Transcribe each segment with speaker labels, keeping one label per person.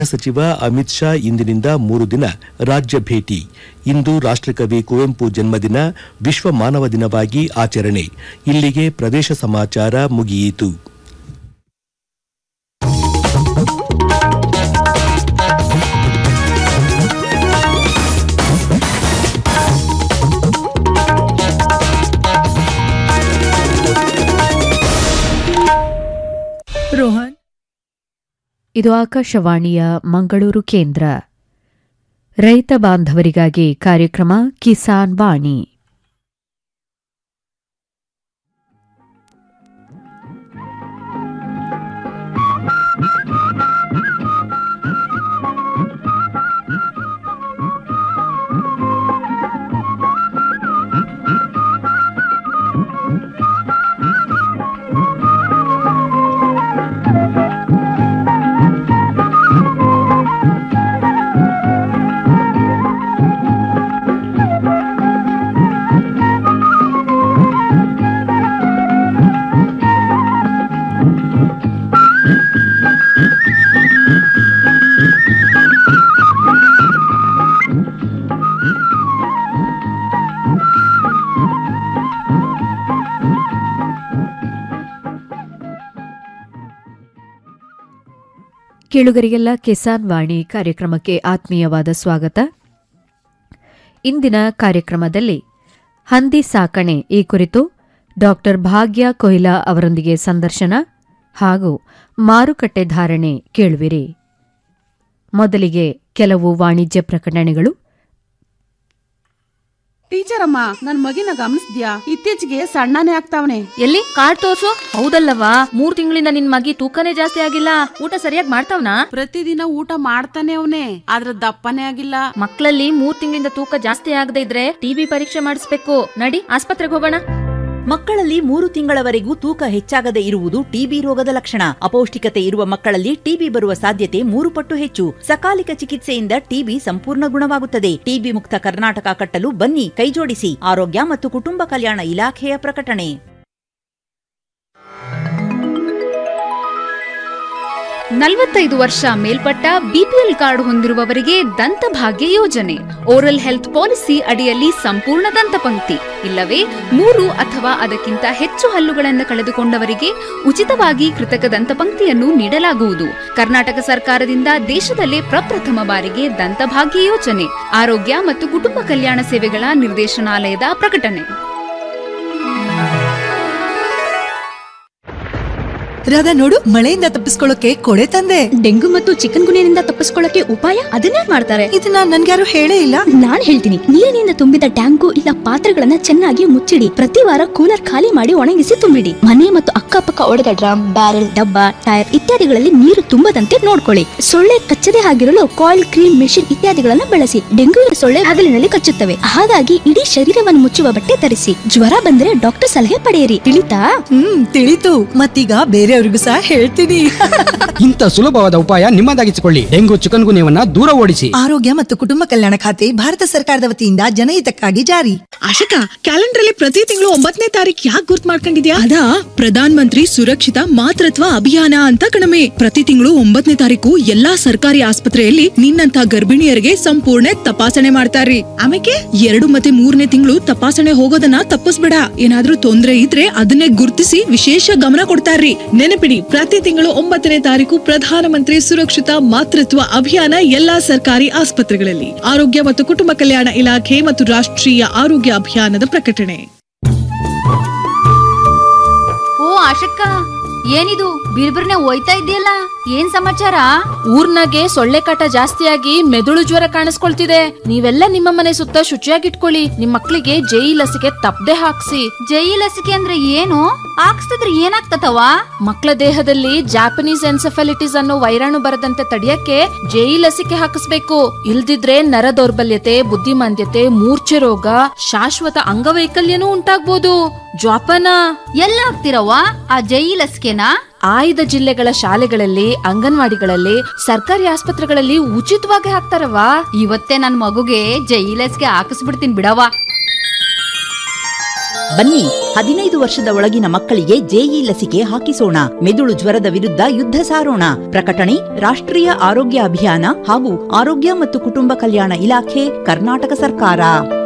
Speaker 1: ಸಚಿವ ಅಮಿತ್ ಶಾ ಇಂದಿನಿಂದ ಮೂರು ದಿನ ರಾಜ್ಯ ಭೇಟಿ ಇಂದು ರಾಷ್ಟಕವಿ ಕುವೆಂಪು ಜನ್ಮದಿನ ವಿಶ್ವ ಮಾನವ ದಿನವಾಗಿ ಆಚರಣೆ ಇಲ್ಲಿಗೆ ಪ್ರದೇಶ ಸಮಾಚಾರ ಮುಗಿಯಿತು
Speaker 2: ರೋಹನ್
Speaker 3: ಇದು ಆಕಾಶವಾಣಿಯ ಮಂಗಳೂರು ಕೇಂದ್ರ ರೈತ ಬಾಂಧವರಿಗಾಗಿ ಕಾರ್ಯಕ್ರಮ ಕಿಸಾನ್ ವಾಣಿ ಕೇಳುಗರಿಗೆಲ್ಲ ಕಿಸಾನ್ ವಾಣಿ ಕಾರ್ಯಕ್ರಮಕ್ಕೆ ಆತ್ಮೀಯವಾದ ಸ್ವಾಗತ ಇಂದಿನ ಕಾರ್ಯಕ್ರಮದಲ್ಲಿ ಹಂದಿ ಸಾಕಣೆ ಈ ಕುರಿತು ಡಾಕ್ಟರ್ ಭಾಗ್ಯ ಕೊಯ್ಲಾ ಅವರೊಂದಿಗೆ ಸಂದರ್ಶನ ಹಾಗೂ ಮಾರುಕಟ್ಟೆ ಧಾರಣೆ ಕೇಳುವಿರಿ ಮೊದಲಿಗೆ ಕೆಲವು ವಾಣಿಜ್ಯ ಪ್ರಕಟಣೆಗಳು
Speaker 2: ಟೀಚರ್ ಅಮ್ಮ ನನ್ ಮಗಿನ ಗಮನಿಸ್ದ್ಯಾ ಇತ್ತೀಚೆಗೆ ಸಣ್ಣನೇ ಆಗ್ತಾವನೆ
Speaker 4: ಎಲ್ಲಿ ಕಾರ್ಡ್ ತೋರ್ಸು ಹೌದಲ್ಲವಾ ಮೂರ್ ತಿಂಗಳಿಂದ ನಿನ್ ಮಗಿ ತೂಕನೇ ಜಾಸ್ತಿ ಆಗಿಲ್ಲ ಊಟ ಸರಿಯಾಗಿ ಮಾಡ್ತಾವ್ನಾ
Speaker 2: ಪ್ರತಿದಿನ ಊಟ ಮಾಡ್ತಾನೆ ಅವನೇ ಆದ್ರ ದಪ್ಪನೇ ಆಗಿಲ್ಲ
Speaker 4: ಮಕ್ಕಳಲ್ಲಿ ಮೂರ್ ತಿಂಗಳಿಂದ ತೂಕ ಜಾಸ್ತಿ ಆಗದೆ ಇದ್ರೆ ಟಿಬಿ ಪರೀಕ್ಷೆ ಮಾಡಿಸ್ಬೇಕು ನಡಿ ಆಸ್ಪತ್ರೆಗೆ ಹೋಗೋಣ
Speaker 5: ಮಕ್ಕಳಲ್ಲಿ ಮೂರು ತಿಂಗಳವರೆಗೂ ತೂಕ ಹೆಚ್ಚಾಗದೆ ಇರುವುದು ಟಿಬಿ ರೋಗದ ಲಕ್ಷಣ ಅಪೌಷ್ಟಿಕತೆ ಇರುವ ಮಕ್ಕಳಲ್ಲಿ ಟಿಬಿ ಬರುವ ಸಾಧ್ಯತೆ ಮೂರು ಪಟ್ಟು ಹೆಚ್ಚು ಸಕಾಲಿಕ ಚಿಕಿತ್ಸೆಯಿಂದ ಟಿಬಿ ಸಂಪೂರ್ಣ ಗುಣವಾಗುತ್ತದೆ ಟಿಬಿ ಮುಕ್ತ ಕರ್ನಾಟಕ ಕಟ್ಟಲು ಬನ್ನಿ ಕೈಜೋಡಿಸಿ ಆರೋಗ್ಯ ಮತ್ತು ಕುಟುಂಬ ಕಲ್ಯಾಣ ಇಲಾಖೆಯ ಪ್ರಕಟಣೆ
Speaker 6: ನಲವತ್ತೈದು ವರ್ಷ ಮೇಲ್ಪಟ್ಟ ಬಿಪಿಎಲ್ ಕಾರ್ಡ್ ಹೊಂದಿರುವವರಿಗೆ ದಂತಭಾಗ್ಯ ಯೋಜನೆ ಓರಲ್ ಹೆಲ್ತ್ ಪಾಲಿಸಿ ಅಡಿಯಲ್ಲಿ ಸಂಪೂರ್ಣ ದಂತಪಂಕ್ತಿ ಇಲ್ಲವೇ ಮೂರು ಅಥವಾ ಅದಕ್ಕಿಂತ ಹೆಚ್ಚು ಹಲ್ಲುಗಳನ್ನು ಕಳೆದುಕೊಂಡವರಿಗೆ ಉಚಿತವಾಗಿ ಕೃತಕ ದಂತಪಂಕ್ತಿಯನ್ನು ನೀಡಲಾಗುವುದು ಕರ್ನಾಟಕ ಸರ್ಕಾರದಿಂದ ದೇಶದಲ್ಲೇ ಪ್ರಪ್ರಥಮ ಬಾರಿಗೆ ದಂತಭಾಗ್ಯ ಯೋಜನೆ ಆರೋಗ್ಯ ಮತ್ತು ಕುಟುಂಬ ಕಲ್ಯಾಣ ಸೇವೆಗಳ ನಿರ್ದೇಶನಾಲಯದ ಪ್ರಕಟಣೆ
Speaker 7: ರಾಧಾ ನೋಡು ಮಳೆಯಿಂದ ತಪ್ಪಿಸ್ಕೊಳ್ಳೋಕೆ ಕೊಡೆ ತಂದೆ
Speaker 8: ಡೆಂಗು ಮತ್ತು ಚಿಕನ್ ಗುನಿಯಿಂದ ತಪ್ಪಿಸ್ಕೊಳ್ಳಕ್ಕೆ ಉಪಾಯ ಅದನ್ನೇ ಮಾಡ್ತಾರೆ
Speaker 7: ಇದನ್ನ ನನ್ಗ್ಯಾರು ಹೇಳೇ ಇಲ್ಲ
Speaker 8: ನಾನ್ ಹೇಳ್ತೀನಿ ನೀರಿನಿಂದ ತುಂಬಿದ ಟ್ಯಾಂಕು ಇಲ್ಲ ಪಾತ್ರೆಗಳನ್ನ ಚೆನ್ನಾಗಿ ಮುಚ್ಚಿಡಿ ಪ್ರತಿ ವಾರ ಕೂಲರ್ ಖಾಲಿ ಮಾಡಿ ಒಣಗಿಸಿ ತುಂಬಿಡಿ ಮನೆ ಮತ್ತು ಅಕ್ಕಪಕ್ಕ ಒಡೆದ ಡ್ರಮ್ ಬ್ಯಾರೆಲ್ ಡಬ್ಬ ಟೈರ್ ಇತ್ಯಾದಿಗಳಲ್ಲಿ ನೀರು ತುಂಬದಂತೆ ನೋಡ್ಕೊಳ್ಳಿ ಸೊಳ್ಳೆ ಕಚ್ಚದೆ ಆಗಿರಲು ಕಾಯಿಲ್ ಕ್ರೀಮ್ ಮೆಷಿನ್ ಇತ್ಯಾದಿಗಳನ್ನ ಬಳಸಿ ಡೆಂಗು ಸೊಳ್ಳೆ ಹಗಲಿನಲ್ಲಿ ಕಚ್ಚುತ್ತವೆ ಹಾಗಾಗಿ ಇಡೀ ಶರೀರವನ್ನು ಮುಚ್ಚುವ ಬಟ್ಟೆ ಧರಿಸಿ ಜ್ವರ ಬಂದ್ರೆ ಡಾಕ್ಟರ್ ಸಲಹೆ ಪಡೆಯಿರಿ ತಿಳಿತಾ
Speaker 7: ಹ್ಮ್ ತಿಳಿತು ಮತ್ತೀಗ ಬೇರೆಯವ್ರಿಗೂ ಸಹ ಹೇಳ್ತೀನಿ
Speaker 9: ಇಂಥ ಸುಲಭವಾದ ಉಪಾಯ ನಿಮ್ಮದಾಗಿಸಿಕೊಳ್ಳಿ ಡೆಂಗು ಚಿಕನ್ ಗುನ್ಯವನ್ನ ದೂರ ಓಡಿಸಿ
Speaker 7: ಆರೋಗ್ಯ ಮತ್ತು ಕುಟುಂಬ ಕಲ್ಯಾಣ ಖಾತೆ ಭಾರತ ಸರ್ಕಾರದ ವತಿಯಿಂದ ಜನಹಿತಕ್ಕಾಗಿ ಜಾರಿ
Speaker 10: ಆಶಿಕಾ ಕ್ಯಾಲೆಂಡರ್ ಅಲ್ಲಿ ಪ್ರತಿ ತಿಂಗಳು ಒಂಬತ್ತನೇ ತಾರೀಕು ಯಾಕೆ ಗುರ್ತ್ ಮಾಡ್ಕೊಂಡಿದ್ಯಾ ಅದಾ ಪ್ರಧಾನ್ ಮಂತ್ರಿ ಸುರಕ್ಷಿತ ಮಾತೃತ್ವ ಅಭಿಯಾನ ಅಂತ ಕಣಮೆ ಪ್ರತಿ ತಿಂಗಳು ಒಂಬತ್ತನೇ ತಾರೀಕು ಎಲ್ಲಾ ಸರ್ಕಾರಿ ಆಸ್ಪತ್ರೆಯಲ್ಲಿ ನಿನ್ನಂತ ಗರ್ಭಿಣಿಯರಿಗೆ ಸಂಪೂರ್ಣ ತಪಾಸಣೆ ಮಾಡ್ತಾರ್ರಿ ಆಮೇಲೆ ಎರಡು ಮತ್ತೆ ಮೂರನೇ ತಿಂಗಳು ತಪಾಸಣೆ ಹೋಗೋದನ್ನ ತಪ್ಪಿಸ್ಬೇಡ ಏನಾದ್ರೂ ತೊಂದ್ರೆ ಇದ್ರೆ ಅದನ್ನೇ ಗುರ್ತಿಸಿ ವಿಶೇಷ ಗಮನ ಕೊಡ್ತಾರ್ರಿ ನೆನಪಿಡಿ ಪ್ರತಿ ತಿಂಗಳು ಒಂಬತ್ತನೇ ತಾರೀಕು ಪ್ರಧಾನಮಂತ್ರಿ ಸುರಕ್ಷಿತ ಮಾತೃತ್ವ ಅಭಿಯಾನ ಎಲ್ಲಾ ಸರ್ಕಾರಿ ಆಸ್ಪತ್ರೆಗಳಲ್ಲಿ ಆರೋಗ್ಯ ಮತ್ತು ಕುಟುಂಬ ಕಲ್ಯಾಣ ಇಲಾಖೆ ಮತ್ತು ರಾಷ್ಟ್ರೀಯ ಆರೋಗ್ಯ ಅಭಿಯಾನದ ಪ್ರಕಟಣೆ
Speaker 6: ಓ ಆಶಕ್ಕ ಏನಿದು ಬಿರ್ಬಿರ್ನೆ ಒಯ್ತಾ ಇದೆಯಲ್ಲ ಏನ್ ಸಮಾಚಾರ
Speaker 4: ಊರ್ನಾಗೆ ಸೊಳ್ಳೆ ಕಾಟ ಜಾಸ್ತಿಯಾಗಿ ಮೆದುಳು ಜ್ವರ ಕಾಣಿಸ್ಕೊಳ್ತಿದೆ ನೀವೆಲ್ಲ ನಿಮ್ಮ ಮನೆ ಸುತ್ತ ಶುಚಿಯಾಗಿಟ್ಕೊಳ್ಳಿ ನಿಮ್ ಮಕ್ಳಿಗೆ ಜೈ ಲಸಿಕೆ ತಪ್ಪದೆ ಹಾಕ್ಸಿ
Speaker 6: ಜೈ ಲಸಿಕೆ ಅಂದ್ರೆ ಏನು ಹಾಕ್ಸ್ತಿದ್ರೆ ಏನಾಗ್ತತವ
Speaker 4: ಮಕ್ಕಳ ದೇಹದಲ್ಲಿ ಜಾಪನೀಸ್ ಎನ್ಸೆಫಾಲಿಟಿಸ್ ಅನ್ನೋ ವೈರಾಣು ಬರದಂತೆ ತಡೆಯಕ್ಕೆ ಜೈ ಲಸಿಕೆ ಹಾಕಿಸ್ಬೇಕು ಇಲ್ದಿದ್ರೆ ನರ ದೌರ್ಬಲ್ಯತೆ ಬುದ್ಧಿಮಾಂದ್ಯತೆ ಮೂರ್ಛೆ ರೋಗ ಶಾಶ್ವತ ಅಂಗವೈಕಲ್ಯನೂ ಉಂಟಾಗ್ಬೋದು ಜ್ವಾಪನ
Speaker 6: ಎಲ್ಲ ಹಾಕ್ತಿರವ್ವ ಆ ಜೈ ಲಸಿಕೆನಾ
Speaker 4: ಆಯ್ದ ಜಿಲ್ಲೆಗಳ ಶಾಲೆಗಳಲ್ಲಿ ಅಂಗನವಾಡಿಗಳಲ್ಲಿ ಸರ್ಕಾರಿ ಆಸ್ಪತ್ರೆಗಳಲ್ಲಿ ಉಚಿತವಾಗಿ ಹಾಕ್ತಾರವಾ
Speaker 6: ಇವತ್ತೇ ನನ್ ಮಗುಗೆ ಜೈ ಲಸಿಕೆ ಹಾಕಿಸ್ಬಿಡ್ತೀನಿ ಬಿಡವ್ವ
Speaker 5: ಬನ್ನಿ ಹದಿನೈದು ವರ್ಷದ ಒಳಗಿನ ಮಕ್ಕಳಿಗೆ ಜೆಇ ಲಸಿಕೆ ಹಾಕಿಸೋಣ ಮೆದುಳು ಜ್ವರದ ವಿರುದ್ಧ ಯುದ್ಧ ಸಾರೋಣ ಪ್ರಕಟಣೆ ರಾಷ್ಟ್ರೀಯ ಆರೋಗ್ಯ ಅಭಿಯಾನ ಹಾಗೂ ಆರೋಗ್ಯ ಮತ್ತು ಕುಟುಂಬ ಕಲ್ಯಾಣ ಇಲಾಖೆ ಕರ್ನಾಟಕ ಸರ್ಕಾರ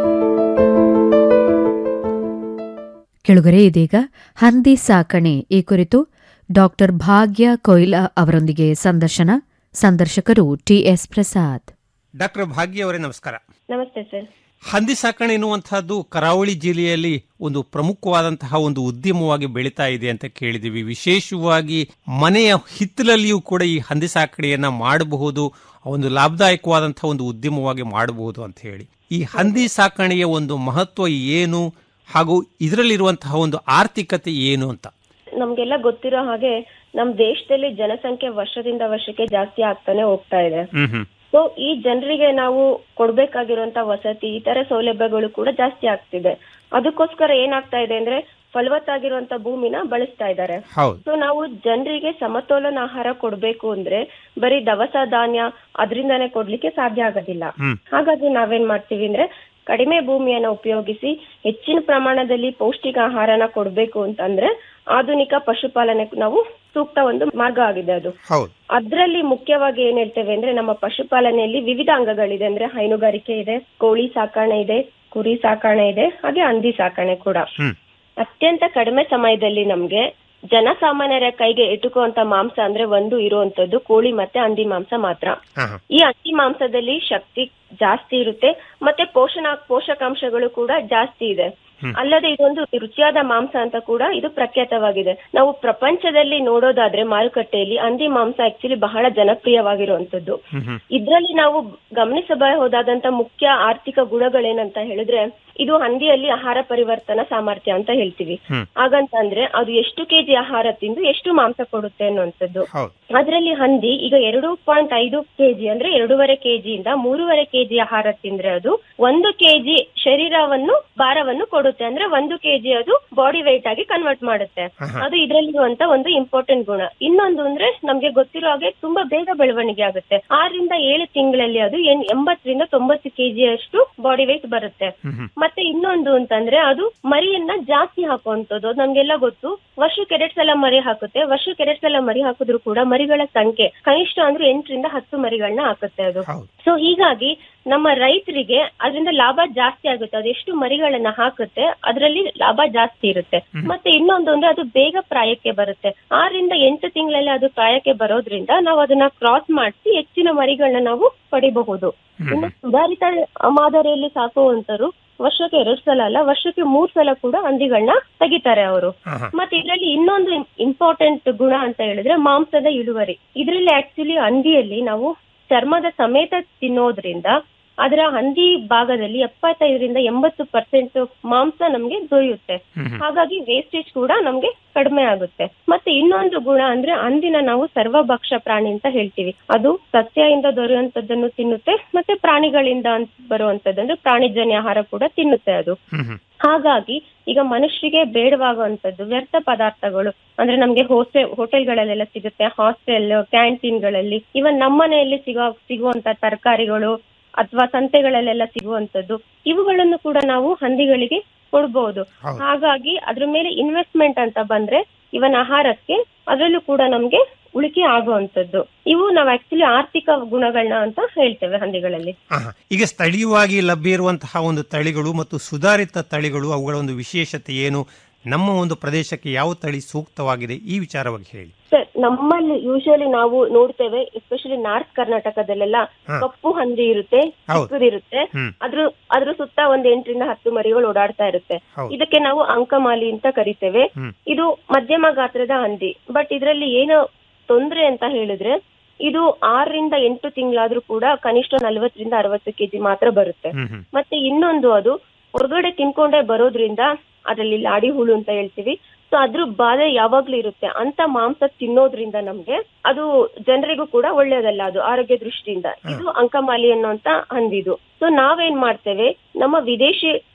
Speaker 3: ಕೆಳಗರೆ ಇದೀಗ ಹಂದಿ ಸಾಕಣೆ ಈ ಕುರಿತು ಡಾಕ್ಟರ್ ಭಾಗ್ಯ ಕೊಯ್ಲಾ ಅವರೊಂದಿಗೆ ಸಂದರ್ಶನ ಸಂದರ್ಶಕರು ಟಿಎಸ್ ಪ್ರಸಾದ್
Speaker 11: ಡಾಕ್ಟರ್ ಭಾಗ್ಯ ಅವರೇ ನಮಸ್ಕಾರ
Speaker 12: ನಮಸ್ತೆ ಸರ್
Speaker 11: ಹಂದಿ ಸಾಕಣೆ ಎನ್ನುವಂತಹದ್ದು ಕರಾವಳಿ ಜಿಲ್ಲೆಯಲ್ಲಿ ಒಂದು ಪ್ರಮುಖವಾದಂತಹ ಒಂದು ಉದ್ಯಮವಾಗಿ ಬೆಳೀತಾ ಇದೆ ಅಂತ ಕೇಳಿದೀವಿ ವಿಶೇಷವಾಗಿ ಮನೆಯ ಹಿತ್ತಲಲ್ಲಿಯೂ ಕೂಡ ಈ ಹಂದಿ ಸಾಕಣೆಯನ್ನ ಮಾಡಬಹುದು ಒಂದು ಲಾಭದಾಯಕವಾದಂತಹ ಒಂದು ಉದ್ಯಮವಾಗಿ ಮಾಡಬಹುದು ಅಂತ ಹೇಳಿ ಈ ಹಂದಿ ಸಾಕಣೆಯ ಒಂದು ಮಹತ್ವ ಏನು ಹಾಗೂ ಇದರಲ್ಲಿರುವಂತಹ ಒಂದು ಆರ್ಥಿಕತೆ ಏನು ಅಂತ
Speaker 12: ನಮ್ಗೆಲ್ಲ ಗೊತ್ತಿರೋ ಹಾಗೆ ನಮ್ ದೇಶದಲ್ಲಿ ಜನಸಂಖ್ಯೆ ವರ್ಷದಿಂದ ವರ್ಷಕ್ಕೆ ಜಾಸ್ತಿ ಆಗ್ತಾನೆ ಹೋಗ್ತಾ ಇದೆ
Speaker 11: ಹ್ಮ್ ಹ್ಮ್
Speaker 12: ಸೊ ಈ ಜನರಿಗೆ ನಾವು ಕೊಡ್ಬೇಕಾಗಿರುವಂತ ವಸತಿ ಇತರ ಸೌಲಭ್ಯಗಳು ಕೂಡ ಜಾಸ್ತಿ ಆಗ್ತಿದೆ ಅದಕ್ಕೋಸ್ಕರ ಏನಾಗ್ತಾ ಇದೆ ಅಂದ್ರೆ ಫಲವತ್ತಾಗಿರುವಂತ ಭೂಮಿನ ಬಳಸ್ತಾ ಇದ್ದಾರೆ
Speaker 11: ಹೌದು
Speaker 12: ಸೊ ನಾವು ಜನರಿಗೆ ಸಮತೋಲನ ಆಹಾರ ಕೊಡ್ಬೇಕು ಅಂದ್ರೆ ಬರೀ ದವಸ ಧಾನ್ಯ ಅದರಿಂದಾನೇ ಕೊಡ್ಲಿಕ್ಕೆ ಸಾಧ್ಯ ಆಗೋದಿಲ್ಲ
Speaker 11: ಹ್ಮ್
Speaker 12: ಹಾಗಾಗಿ ನಾವೇನ್ ಮಾಡ್ತೀವಿ ಅಂದ್ರೆ ಕಡಿಮೆ ಭೂಮಿಯನ್ನ ಉಪಯೋಗಿಸಿ ಹೆಚ್ಚಿನ ಪ್ರಮಾಣದಲ್ಲಿ ಪೌಷ್ಟಿಕ ಆಹಾರನ ಕೊಡ್ಬೇಕು ಅಂತಂದ್ರೆ ಆಧುನಿಕ ಪಶುಪಾಲನೆ ನಾವು ಸೂಕ್ತ ಒಂದು ಮಾರ್ಗ ಆಗಿದೆ ಅದು
Speaker 11: ಹೌದು
Speaker 12: ಅದ್ರಲ್ಲಿ ಮುಖ್ಯವಾಗಿ ಏನ್ ಹೇಳ್ತೇವೆ ಅಂದ್ರೆ ನಮ್ಮ ಪಶುಪಾಲನೆಯಲ್ಲಿ ವಿವಿಧ ಅಂಗಗಳಿದೆ ಅಂದ್ರೆ ಹೈನುಗಾರಿಕೆ ಇದೆ ಕೋಳಿ ಸಾಕಣೆ ಇದೆ ಕುರಿ ಸಾಕಣೆ ಇದೆ ಹಾಗೆ ಹಂದಿ ಸಾಕಣೆ ಕೂಡ
Speaker 11: ಹ್ಮ್
Speaker 12: ಅತ್ಯಂತ ಕಡಿಮೆ ಸಮಯದಲ್ಲಿ ನಮ್ಗೆ ಜನಸಾಮಾನ್ಯರ ಕೈಗೆ ಎಟುಕುವಂತ ಮಾಂಸ ಅಂದ್ರೆ ಒಂದು ಇರುವಂತದ್ದು ಕೋಳಿ ಮತ್ತೆ ಹಂದಿ ಮಾಂಸ ಮಾತ್ರ
Speaker 11: ಹಾ ಹಾ
Speaker 12: ಈ ಹಂದಿ ಮಾಂಸದಲ್ಲಿ ಶಕ್ತಿ ಜಾಸ್ತಿ ಇರುತ್ತೆ ಮತ್ತೆ ಪೋಷಣ ಪೋಷಕಾಂಶಗಳು ಕೂಡ ಜಾಸ್ತಿ ಇದೆ ಅಲ್ಲದೆ ಇದೊಂದು ರುಚಿಯಾದ ಮಾಂಸ ಅಂತ ಕೂಡ ಇದು ಪ್ರಖ್ಯಾತವಾಗಿದೆ ನಾವು ಪ್ರಪಂಚದಲ್ಲಿ ನೋಡೋದಾದ್ರೆ ಮಾರುಕಟ್ಟೆಯಲ್ಲಿ ಹಂದಿ ಮಾಂಸ ಆಕ್ಚುಲಿ ಬಹಳ ಜನಪ್ರಿಯವಾಗಿರುವಂತದ್ದು
Speaker 11: ಹ್ಮ್ ಹ್ಮ್
Speaker 12: ಇದ್ರಲ್ಲಿ ನಾವು ಗಮನಿಸಬಹುದಾದಂತ ಮುಖ್ಯ ಆರ್ಥಿಕ ಗುಣಗಳೇನಂತ ಹೇಳಿದ್ರೆ ಇದು ಹಂದಿಯಲ್ಲಿ ಆಹಾರ ಪರಿವರ್ತನಾ ಸಾಮರ್ಥ್ಯ ಅಂತ ಹೇಳ್ತೀವಿ
Speaker 11: ಹ್ಮ್.
Speaker 12: ಹಾಗಂತಂದ್ರೆ ಅದು ಎಷ್ಟು ಕೆಜಿ ಆಹಾರ ತಿಂದು ಎಷ್ಟು ಮಾಂಸ ಕೊಡುತ್ತೆ ಅನ್ನುವಂಥದ್ದು
Speaker 11: ಹೌದು
Speaker 12: ಅದರಲ್ಲಿ ಹಂದಿ ಈಗ ಎರಡು ಪಾಯಿಂಟ್ ಐದು ಕೆಜಿ ಅಂದ್ರೆ ಎರಡೂವರೆ ಕೆಜಿಯಿಂದ ಮೂರುವರೆ ಕೆಜಿ ಆಹಾರ ತಿಂದ್ರೆ ಅದು ಒಂದು ಕೆಜಿ ಶರೀರವನ್ನು ಭಾರವನ್ನು ಕೊಡುತ್ತೆ ಅಂದ್ರೆ ಒಂದು ಕೆಜಿ ಅದು ಬಾಡಿ weight ಆಗಿ ಕನ್ವರ್ಟ್ ಮಾಡುತ್ತೆ
Speaker 11: ಆಹಾ.
Speaker 12: ಅದು ಇದರಲ್ಲಿರುವಂತ ಒಂದು ಇಂಪಾರ್ಟೆಂಟ್ ಗುಣ ಇನ್ನೊಂದು ಅಂದ್ರೆ ನಮ್ಗೆ ಗೊತ್ತಿರೋ ಹಾಗೆ ತುಂಬಾ ಬೇಗ ಬೆಳವಣಿಗೆ ಆಗುತ್ತೆ ಆರರಿಂದ ಏಳು ತಿಂಗಳಲ್ಲಿ ಅದು ಎನ್- ಎಂಬತ್ತರಿಂದ ತೊಂಬತ್ತು ಕೆಜಿ ಅಷ್ಟು ಬಾಡಿ weight ಬರುತ್ತೆ
Speaker 11: ಹ್ಮ್ ಹ್ಮ್
Speaker 12: ಮತ್ತೆ ಇನ್ನೊಂದು ಅಂತಂದ್ರೆ ಅದು ಮರಿಯನ್ನ ಜಾಸ್ತಿ ಹಾಕುವಂತದ್ದು ಅದು ನಮ್ಗೆಲ್ಲ ಗೊತ್ತು ವರ್ಷಕ್ಕೆ ಎರಡ್ ಸಲ ಮರಿ ಹಾಕುತ್ತೆ ವರ್ಷಕ್ಕೆ ಎರಡ್ ಸಲ ಮರಿ ಹಾಕಿದ್ರು ಕೂಡ ಮರಿಗಳ ಸಂಖ್ಯೆ ಕನಿಷ್ಠ ಅಂದ್ರೆ ಎಂಟರಿಂದ ಹತ್ತು ಮರಿಗಳನ್ನ ಹಾಕುತ್ತೆ ಅದು
Speaker 11: ಹೌದು
Speaker 12: ಸೊ ಹೀಗಾಗಿ ನಮ್ಮ ರೈತರಿಗೆ ಅದರಿಂದ ಲಾಭ ಜಾಸ್ತಿ ಆಗುತ್ತೆ ಅದೆಷ್ಟು ಮರಿಗಳನ್ನ ಹಾಕುತ್ತೆ ಅದರಲ್ಲಿ ಲಾಭ ಜಾಸ್ತಿ ಇರುತ್ತೆ ಮತ್ತೆ ಇನ್ನೊಂದು ಅಂದ್ರೆ ಅದು ಬೇಗ ಪ್ರಾಯಕ್ಕೆ ಬರುತ್ತೆ ಆರರಿಂದ ಎಂಟು ತಿಂಗಳಲ್ಲಿ ಅದು ಪ್ರಾಯಕ್ಕೆ ಬರೋದ್ರಿಂದ ನಾವು ಅದನ್ನ ಕ್ರಾಸ್ ಮಾಡಿಸಿ ಹೆಚ್ಚಿನ ಮರಿಗಳನ್ನ ನಾವು ಪಡಿಬಹುದು ಇನ್ನು ಸುಧಾರಿತ ಮಾದರಿಯಲ್ಲಿ ಸಾಕುವಂತರು ವರ್ಷಕ್ಕೆ ಎರಡ್ ಸಲ ಅಲ್ಲ ವರ್ಷಕ್ಕೆ ಮೂರ್ ಸಲ ಕೂಡ ಹಂದಿಗಳನ್ನ ತೆಗಿತಾರೆ ಅವರು
Speaker 11: ಹಾ ಹಾ
Speaker 12: ಮತ್ತೆ ಇದರಲ್ಲಿ ಇನ್ನೊಂದು ಇಂಪಾರ್ಟೆಂಟ್ ಗುಣ ಅಂತ ಹೇಳಿದ್ರೆ ಮಾಂಸದ ಇಳುವರಿ ಇದರಲ್ಲಿ ಆಕ್ಚುಲಿ ಹಂದಿಯಲ್ಲಿ ನಾವು ಚರ್ಮದ ಸಮೇತ ತಿನ್ನೋದ್ರಿಂದ ಅದರ ಹಂದಿ ಭಾಗದಲ್ಲಿ ಎಪ್ಪತ್ತೈದರಿಂದ ಎಂಬತ್ತು ಪರ್ಸೆಂಟ್ ಮಾಂಸ ನಮ್ಗೆ ದೊರೆಯುತ್ತೆ
Speaker 11: ಹ್ಮ್ ಹ್ಮ್.
Speaker 12: ಹಾಗಾಗಿ ವೇಸ್ಟೇಜ್ ಕೂಡ ನಮ್ಗೆ ಕಡಿಮೆ ಆಗುತ್ತೆ ಮತ್ತೆ ಇನ್ನೊಂದು ಗುಣ ಅಂದ್ರೆ ಹಂದಿನ ನಾವು ಸರ್ವಭಕ್ಷ ಪ್ರಾಣಿ ಅಂತ ಹೇಳ್ತೀವಿ ಅದು ಸಸ್ಯದಿಂದ ದೊರೆಯುವಂತದ್ದನ್ನು ತಿನ್ನುತ್ತೆ ಮತ್ತೆ ಪ್ರಾಣಿಗಳಿಂದ ಅಂತ ಬರುವಂತದ್ದು ಅಂದ್ರೆ ಪ್ರಾಣಿಜನ್ಯ ಆಹಾರ ಕೂಡ ತಿನ್ನುತ್ತೆ ಅದು
Speaker 11: ಹ್ಮ್ ಹ್ಮ್
Speaker 12: ಹಾಗಾಗಿ ಈಗ ಮನುಷ್ಯರಿಗೆ ಬೇಡವಾಗುವಂತದ್ದು ವ್ಯರ್ಥ ಪದಾರ್ಥಗಳು ಅಂದ್ರೆ ನಮ್ಗೆ ಹೋಸ್ಟೆ ಹೋಟೆಲ್ಗಳಲ್ಲೆಲ್ಲ ಸಿಗುತ್ತೆ ಹಾಸ್ಟೆಲ್ ಕ್ಯಾಂಟೀನ್ಗಳಲ್ಲಿ ಇವನ್ ನಮ್ಮನೆಯಲ್ಲಿ ಸಿಗೋ ಸಿಗುವಂತ ತರಕಾರಿಗಳು ಅಥವಾ ಸಂತೆಗಳಲ್ಲೆಲ್ಲ ಸಿಗುವಂತದ್ದು ಇವುಗಳನ್ನು ಕೂಡ ನಾವು ಹಂದಿಗಳಿಗೆ ಕೊಡ್ಬಹುದು
Speaker 11: ಹೌದು.
Speaker 12: ಹಾಗಾಗಿ ಅದ್ರ ಮೇಲೆ ಇನ್ವೆಸ್ಟ್ಮೆಂಟ್ ಅಂತ ಬಂದ್ರೆ ಇವನ್ ಆಹಾರಕ್ಕೆ ಅದರಲ್ಲೂ ಕೂಡ ನಮ್ಗೆ ಉಳಿಕೆ ಆಗುವಂತದ್ದು ಇವು ನಾವು ಆಕ್ಚುಲಿ ಆರ್ಥಿಕ ಗುಣಗಳನ್ನ ಅಂತ ಹೇಳ್ತೇವೆ ಹಂದಿಗಳಲ್ಲಿ
Speaker 11: ಆಹಾ. ಈಗ ಸ್ಥಳೀಯವಾಗಿ ಲಭ್ಯ ಇರುವಂತಹ ಒಂದು ತಳಿಗಳು ಮತ್ತು ಸುಧಾರಿತ ತಳಿಗಳು ಅವುಗಳ ಒಂದು ವಿಶೇಷತೆ ಏನು ನಮ್ಮ ಒಂದು ಪ್ರದೇಶಕ್ಕೆ ಯಾವ ತಳಿ ಸೂಕ್ತವಾಗಿದೆ ಈ ವಿಚಾರವಾಗಿ ಹೇಳಿ
Speaker 12: ಸರ್ ನಮ್ಮಲ್ಲಿ ಯೂಶಲಿ ನಾವು ನೋಡ್ತೇವೆ ಎಸ್ಪೆಷಲಿ ನಾರ್ತ್ ಕರ್ನಾಟಕದಲ್ಲೆಲ್ಲ
Speaker 11: ಹಾ.
Speaker 12: ಕಪ್ಪು ಹಂದಿ ಇರುತ್ತೆ
Speaker 11: ಹೌದು.
Speaker 12: ಚಿಕ್ಕದಿರುತ್ತೆ
Speaker 11: ಹ್ಮ್.
Speaker 12: ಅದ್ರ ಅದ್ರ ಸುತ್ತ ಒಂದ್ ಎಂಟರಿಂದ ಹತ್ತು ಮರಿಗಳು ಓಡಾಡ್ತಾ ಇರುತ್ತೆ
Speaker 11: ಹೌದು.
Speaker 12: ಇದಕ್ಕೆ ನಾವು ಅಂಕಮಾಲಿ ಅಂತ ಕರಿತೇವೆ
Speaker 11: ಹ್ಮ್.
Speaker 12: ಇದು ಮಧ್ಯಮ ಗಾತ್ರದ ಹಂದಿ ಬಟ್ ಇದರಲ್ಲಿ ಏನು ತೊಂದ್ರೆ ಅಂತ ಹೇಳಿದ್ರೆ ಇದು ಆರರಿಂದ ಎಂಟು ತಿಂಗಳಾದ್ರೂ ಕೂಡ ಕನಿಷ್ಠ ನಲವತ್ತರಿಂದ ಅರವತ್ತು ಕೆಜಿ ಮಾತ್ರ ಬರುತ್ತೆ
Speaker 11: ಹ್ಮ್ ಹ್ಮ್
Speaker 12: ಮತ್ತೆ ಇನ್ನೊಂದು ಅದು ಹೊರಗಡೆ ತಿನ್ಕೊಂಡೇ ಬರೋದ್ರಿಂದ ಅದರಲ್ಲಿ ಲಾಡಿ ಹುಳು ಅಂತ ಹೇಳ್ತೀವಿ ಸೊ ಅದ್ರ ಬಾಧೆ ಯಾವಾಗ್ಲೂ ಇರುತ್ತೆ ಅಂತ ಮಾಂಸ ತಿನ್ನೋದ್ರಿಂದ ನಮ್ಗೆ ಅದು ಜನರಿಗೂ ಕೂಡ ಒಳ್ಳೇದಲ್ಲ ಅದು ಆರೋಗ್ಯ ದೃಷ್ಟಿಯಿಂದ ಇದು ಅಂಕಮಾಲಿ ಅನ್ನುವಂತ ಹಂದಿದು ಸೊ ನಾವೇನ್ ಮಾಡ್ತೇವೆ ನಮ್ಮ ವಿದೇಶಿ